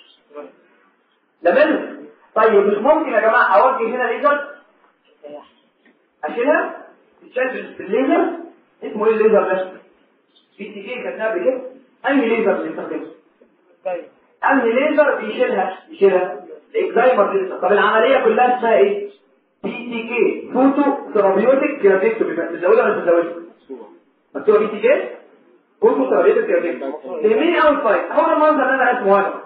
لمنه طيب مش ممكن يا جماعه اوجه هنا ليزر اشيلها تتشال بالليزر اسمه ايه الليزر ده في تيجي كاتبها قبل كده انهي ليزر بنستخدمه انهي ليزر بيشيلها يشيلها الاكزايمر ليزر طب العمليه كلها اسمها ايه بي تي كي فوتو ثيرابيوتيك كيراتيكتومي بتزودها ولا بتزودها مكتوبه بي تي كي فوتو ثيرابيوتيك كيراتيكتومي تهمني اول فايت هو المنظر اللي انا اسمه هذا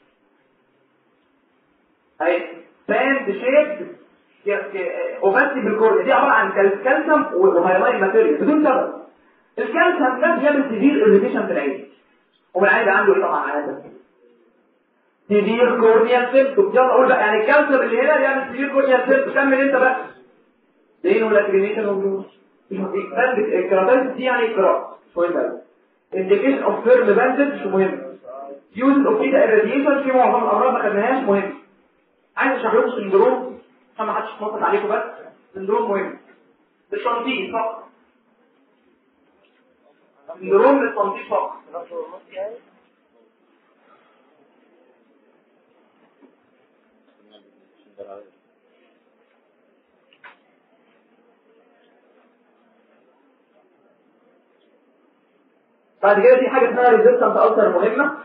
اهي باند شيب اوباسي بالكورنيا دي عباره عن كالسيوم وهايلاين ماتيريال بدون سبب الكالسيوم ده بيعمل سيفير اريتيشن في العين ومن العين عنده ايه طبعا عاده سيفير كورنيال سيمتوم يلا قول بقى يعني الكالسيوم اللي هنا بيعمل سيفير كورنيال سيمتوم كمل انت بقى دين ولا كرينيشن وبلوز الكراتايتس دي يعني قراءة مش مهم قوي indication of firm bandage مش مهم use of beta irradiation في معظم الامراض ما خدناهاش مهم عايز اشرح لكم سندروم عشان ما حدش يتنطط عليكم بس سندروم مهم التنطيط فقط سندروم للتنطيط فقط بعد كده في حاجه اسمها ريزيستنس التر مهمه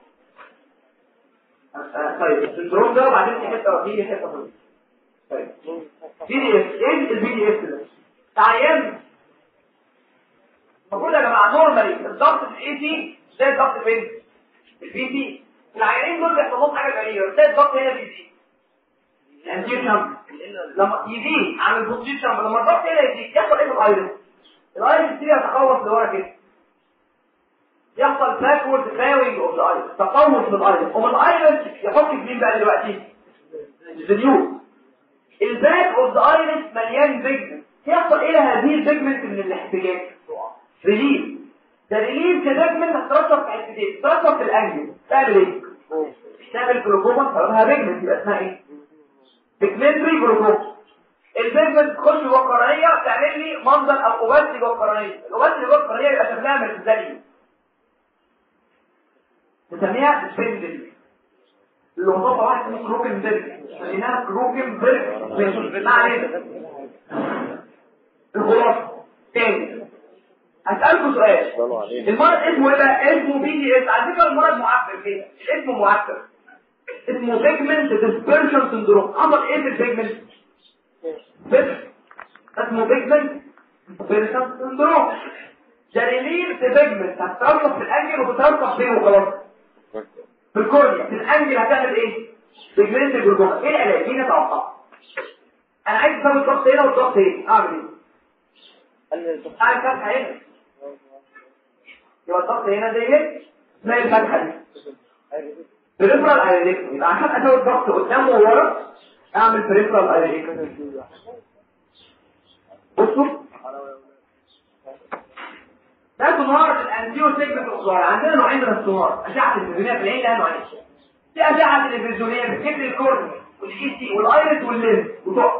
طيب السندروم ده وبعدين في حته في حته مهمه طيب بي دي اس ايه البي دي اس ده تعيان المفروض يا جماعه نورمالي الضغط في الاي سي زي الضغط فين البي سي العيانين دول بيحصل لهم حاجه غريبه زي الضغط هنا بي سي الانتيشن لما يزيد عن البوزيشن لما الضغط هنا يزيد يحصل ايه في الايرس الايرس يبتدي يتقوس لورا كده يحصل باكورد فلاوينج اوف ذا ايرس تقوس للايرس ومن الايرس يحط في مين بقى دلوقتي الفيديو الباك اوف ذا ايرس مليان بيجمنت يحصل ايه هذه البيجمنت من الاحتجاج ريليف ده ريليف كبيجمنت هتترسب في حتتين تترسب في الانجل تعمل ايه تعمل جلوكوما طالما بيجمنت يبقى اسمها ايه بيجمنتري جلوكوما البيجمنت تخش جوه القرنيه تعمل لي منظر الاوباسي جوه القرنيه الاوباسي جوه القرنيه يبقى شكلها مرتزلي نسميها سبندل اللي وصفها واحد اسمه كروكن بيرج سميناها كروكن بيرج ما علينا الخلاصه تاني هسألكم سؤال المرض اسمه ايه بقى اسمه بي دي اس على فكره المرض معفر كده اسمه معفر اسمه بيجمنت ديسبرشن سندروم حصل ايه في البيجمنت بس اسمه بيجمنت ديسبرشن سندروم ده ريليف بيجمنت هتترصف في الانجل وبترصف فين وخلاص في الكورنيا في الانجل هتعمل ايه بيجمنت الجلوكوما ايه العلاج مين يتوقع انا عايز اسوي الضغط هنا والضغط هنا اعمل ايه قال الدكتور اعمل فتحه هنا يبقى الضغط هنا زي ايه اسمها الفتحه دي بريفرال ايريك يبقى عشان اسوي الضغط قدام وورا اعمل بريفرال ايريك بصوا ده سونار الانتيو سيجمنت اوكسار عندنا نوعين من السونار اشعه التلفزيونيه في العين لها نوعين في اشعه تلفزيونيه بتجيب لي الكورنيا والاي سي والايرس واللينز وتقع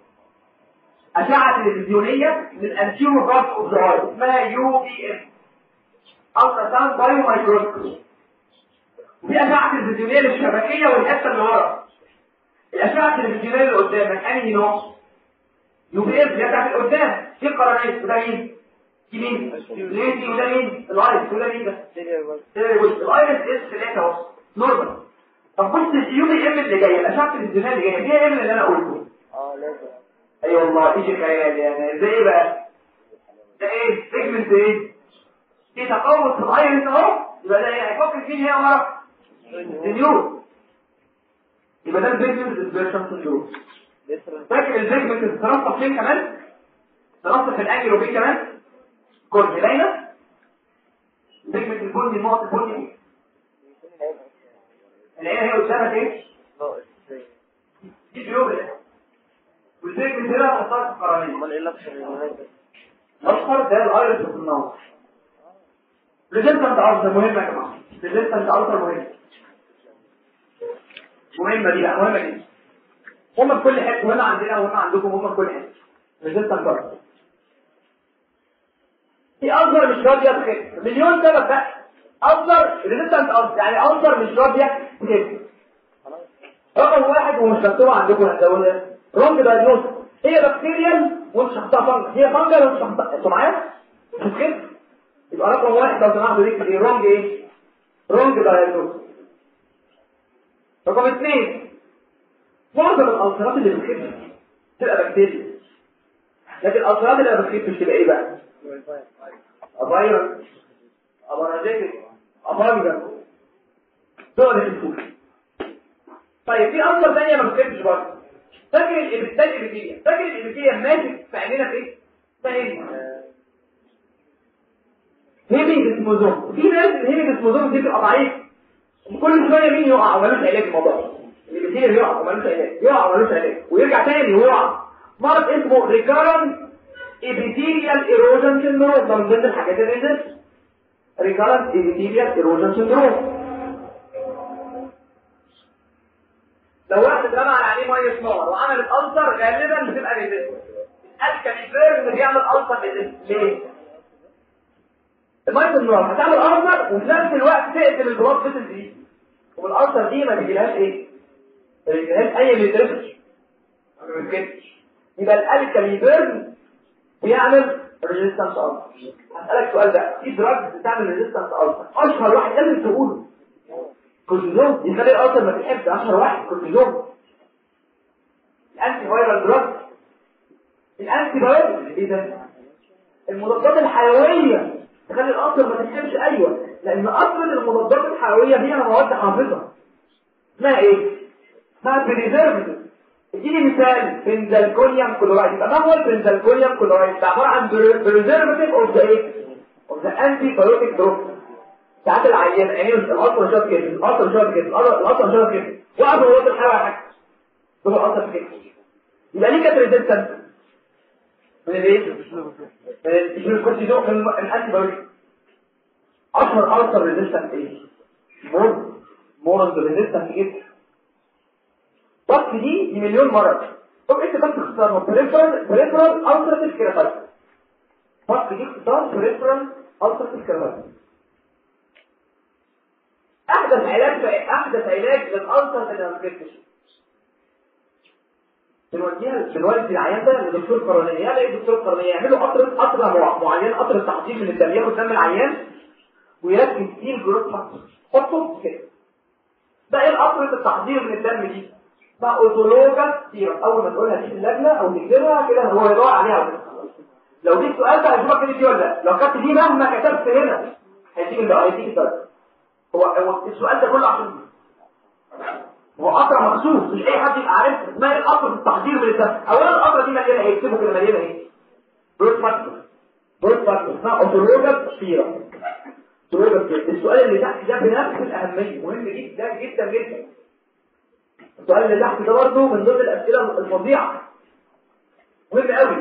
اشعه تلفزيونيه للانتيو بارت اوكسار اسمها يو بي ام الترا ساوند بايو مايكروسكوب وفي اشعه تلفزيونيه للشبكيه والحته اللي ورا الاشعه التلفزيونيه اللي قدامك انهي نوع يو بي ام اللي بتاعت قدام في القرنيه وده مين دي مين ليدي وده مين الايرس وده مين ده الايرس اس 3 اهو نورمال طب بص اليو بي ام اللي جايه الاشعه التلفزيونيه اللي جايه فيها ايه من اللي انا قلته اه لازم اي أيوة والله ايش الخيال يعني ده ايه بقى ده ايه سيجمنت ايه في تقوس في الايرس اهو يبقى ده ايه هيفكر فين هي ورا النيور يبقى ده البيجمنت ديسبيرشن سندروم لسه فاكر البيجمنت بتترصف فين كمان ترصف في الانجل وفين كمان كل باينه البيجمنت البني النقط البني العين هي قدامك ايه دي جيوبل والبيجمنت هنا هتحطها في القرنيه امال ايه الاكثر اللي الاصفر ده الايرس في النص ريزيستنت التر مهمه يا جماعه ريزيستنت التر مهمه مهمه دي بقى مهمه دي هم في كل حته وهنا عندنا وهنا عندكم هم في كل حته ريزيستنت التر في اصغر مش راضيه تخف مليون سبب بقى اصغر ريزيستنت التر يعني اصغر مش راضيه تخف رقم واحد ومش مكتوب عندكم هتقول رونج دايجنوز هي بكتيريا وانت شخصها فانجل هي فانجل وانت شخصها انتوا معايا مش كده يبقى رقم واحد لو سمحتوا دي دي رونج ايه رونج دايجنوز رقم اثنين معظم الالسرات اللي بتخف تبقى بكتيريا لكن الالسرات اللي ما بتخفش تبقى ايه بقى فيروس ابراجيك ابراجيك دول الفوق طيب في أمر ثانية ما بتكتبش برضه فاكر الإبتال الإبتالية فاكر الإبتالية ماسك في عينينا في إيه؟ فاهم هيمينج اسموزوم في ناس الهيمينج اسموزوم دي بتبقى ضعيف كل شوية مين يقع ومالوش علاج الموضوع الإبتالية يقع ومالوش علاج يقع ومالوش علاج ويرجع تاني ويقع مرض اسمه ريكارنت ابيثيليال ايروجن سيندروم ده من ضمن الحاجات اللي نزلت ريكارنت ابيثيليال ايروجن سيندروم لو واحد رمى على عينيه ميه نار وعملت ألسر غالبا بتبقى ريزيست الكاليفير اللي بيعمل ألسر ريزيست ليه؟ الميه النار هتعمل ألسر وفي نفس الوقت تقتل البلاد فيسل دي والألسر دي ما بيجيلهاش ايه؟ ما بيجيلهاش أي نيوتريشن ما بيجيلهاش يبقى الكاليفير بيعمل ريزيستنس ألسر هسألك سؤال بقى في دراجز بتعمل ريزيستنس ألسر أشهر واحد لازم تقوله كورتيزون يخلي الألسر ما تحبش أشهر واحد كورتيزون الأنتي فايرال دراج الأنتي فايرال إيه ده؟ المضادات الحيوية تخلي الألسر ما تحبش أيوة لأن أصلا المضادات الحيوية فيها مواد حافظة اسمها إيه؟ اسمها بريزيرفيتيف اديني مثال بنزلكونيوم كلورايد يبقى ما هو البنزلكونيوم كلورايد ده عبارة عن بريزيرفيتيف اوف ذا ايه؟ اوف ذا انتي بايوتيك دروب ساعات العيان عينيه القطر مش كده القطر مش كده القطر مش كده وقف هو الحاجه حاجه هو القطر كده يبقى ليه كانت ريزيستنس من الايه من الكورتيزون من الانتي بايوتيك اشهر التر ريزيستنس ايه مور مور ريزيستنس جدا بس دي دي مليون مره طب انت بس اختصارها بريفرال بريفرال التراتيف كيراتايتس بس دي اختصار بريفرال التراتيف كيراتايتس احدث علاج احدث علاج للالسر اللي ما بتكتش بنوديها بنودي العيان ده لدكتور قرنيه يلا ايه دكتور قرنيه يعملوا قطره قطره معين قطره تحضير من الدم ياخد دم العيان ويركز فيه الجروث فاكتور حطه كده ده ايه قطره التحضير من الدم دي بقى اوتولوجا سيرم اول ما تقولها دي في اللجنه او نكتبها كده هو يدور عليها وكده لو دي السؤال ده هيشوفك كده دي ولا لا لو كتبت دي مهما كتبت هنا هيديك هيديك الدرجه هو هو السؤال ده كله عشان هو قطره مخصوص مش اي حد يبقى عارف ما هي القطره في التحضير من الدم اولا القطره دي مليانه ايه اكتبوا كده مليانه ايه بروت فاكتور بروت فاكتور اسمها اوتولوجا سيرا اوتولوجا السؤال اللي تحت ده بنفس الاهميه مهم جدا جدا جدا السؤال اللي تحت ده برضه من ضمن الاسئله الفظيعه مهم قوي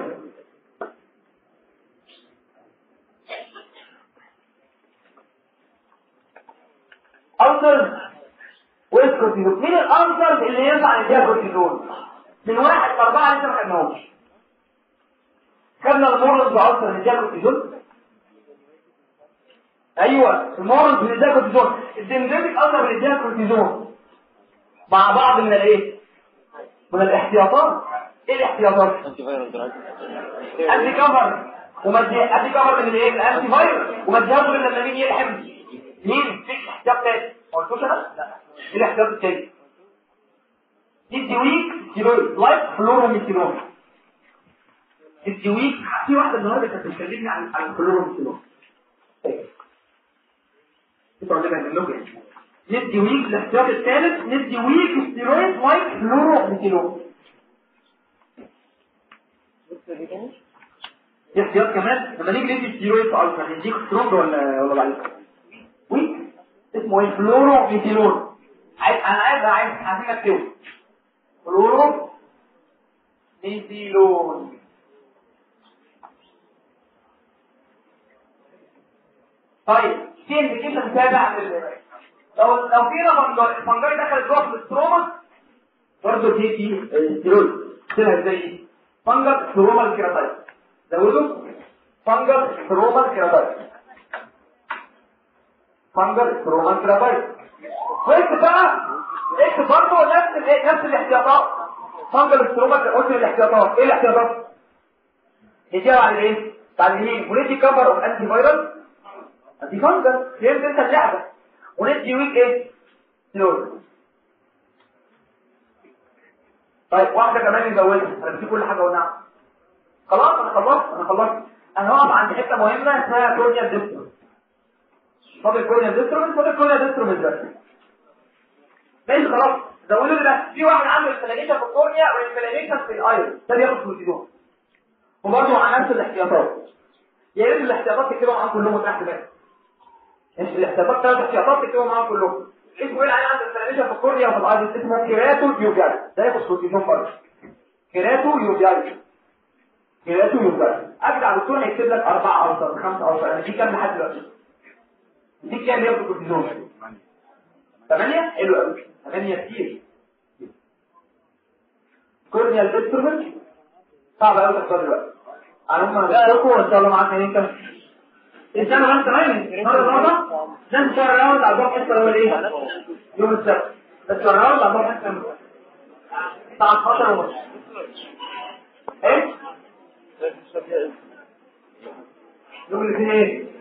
ألسر والكورتيزون مين الألسر اللي ينفع نديها كورتيزون من واحد لأربعة لسه ما خدناهوش خدنا المورنز وألسر نديها كورتيزون أيوه المورنز نديها كورتيزون الدندميك ألسر نديها كورتيزون مع بعض من الايه من الاحتياطات ايه الاحتياطات انتي فيروس دراج انتي كفر ومدي انتي كفر من الايه الانتي فايروس ومديها له لما مين يلحم مين في احتياط تاني ما قلتوش انا لا ايه الاحتياط التاني دي ويك ستيرويد لايك فلوروميثيلون دي ويك في واحده النهارده كانت بتكلمني عن عن الفلوروميثيلون انتوا عندنا من ندي ويك الاحتياط الثالث ندي ويك ستيرويد لايك فلوروميثيلون في احتياط كمان لما نيجي ندي ستيرويد في الفا نديك سترونج ولا ولا ضعيف ويك اسمه ايه فلورو ميثيلون عايز انا عايز عايز عايزين اكتبه فلورو ميثيلون طيب في انديكيشن تابع في ال- لو لو فينا فنجاي الفنجاي دخلت جوه في الاستروما برضه دي دي ستيرويد تلها ازاي فنجر ستروما الكيراتايت زودوا فنجر ستروما الكيراتايت فنجر ستروما الكيراتايت وانت بقى اكتب برضه نفس الايه نفس الاحتياطات فنجر ستروما قلت الاحتياطات ايه الاحتياطات نجاوب على ايه بعد مين وندي كفر اوف انتي فايروس انتي فنجر فهمت انت اللعبه وندي ويك ايه سلول طيب واحده كمان نزودها انا بدي كل حاجه ونعم خلاص انا خلصت انا خلصت انا هقف عند حته مهمه اسمها كورنيا ديسترو فاضل كورنيا ديسترو فاضل كورنيا ديسترو بالذات ماشي خلاص زودوا لي بس في واحد عنده انفلاميشن في الكورنيا وانفلاميشن في الايرون ده بياخد كورتيزون وبرضه مع نفس الاحتياطات يا ريت الاحتياطات تكتبها معاهم كلهم تحت بقى مش الاحتياطات ثلاث احتياطات تكتبوا معاهم كلهم اسمه ايه العيان عنده انفلاميشن في الكورنيا وفي الايرون اسمه كيراتو يوجاي ده ياخد كورتيزون برضه كيراتو يوجاي كيراتو يوجاي اجدع دكتور هيكتب لك اربع اوصر خمس اوصر انا دي كام لحد دلوقتي دي كام ياخد كورتيزون ثمانية حلو قوي ثمانية كتير كورنيال ديستروفيل صعب قوي تختار دلوقتي انا هم هنذكركم وان شاء الله معاك هنين كام استنى بس ثواني مرة النهارده ده شهر راوند على الباب حصه الاول ايه يوم السبت بس شهر راوند على الباب حصه الساعه 12 ونص ايه يوم الاثنين ايه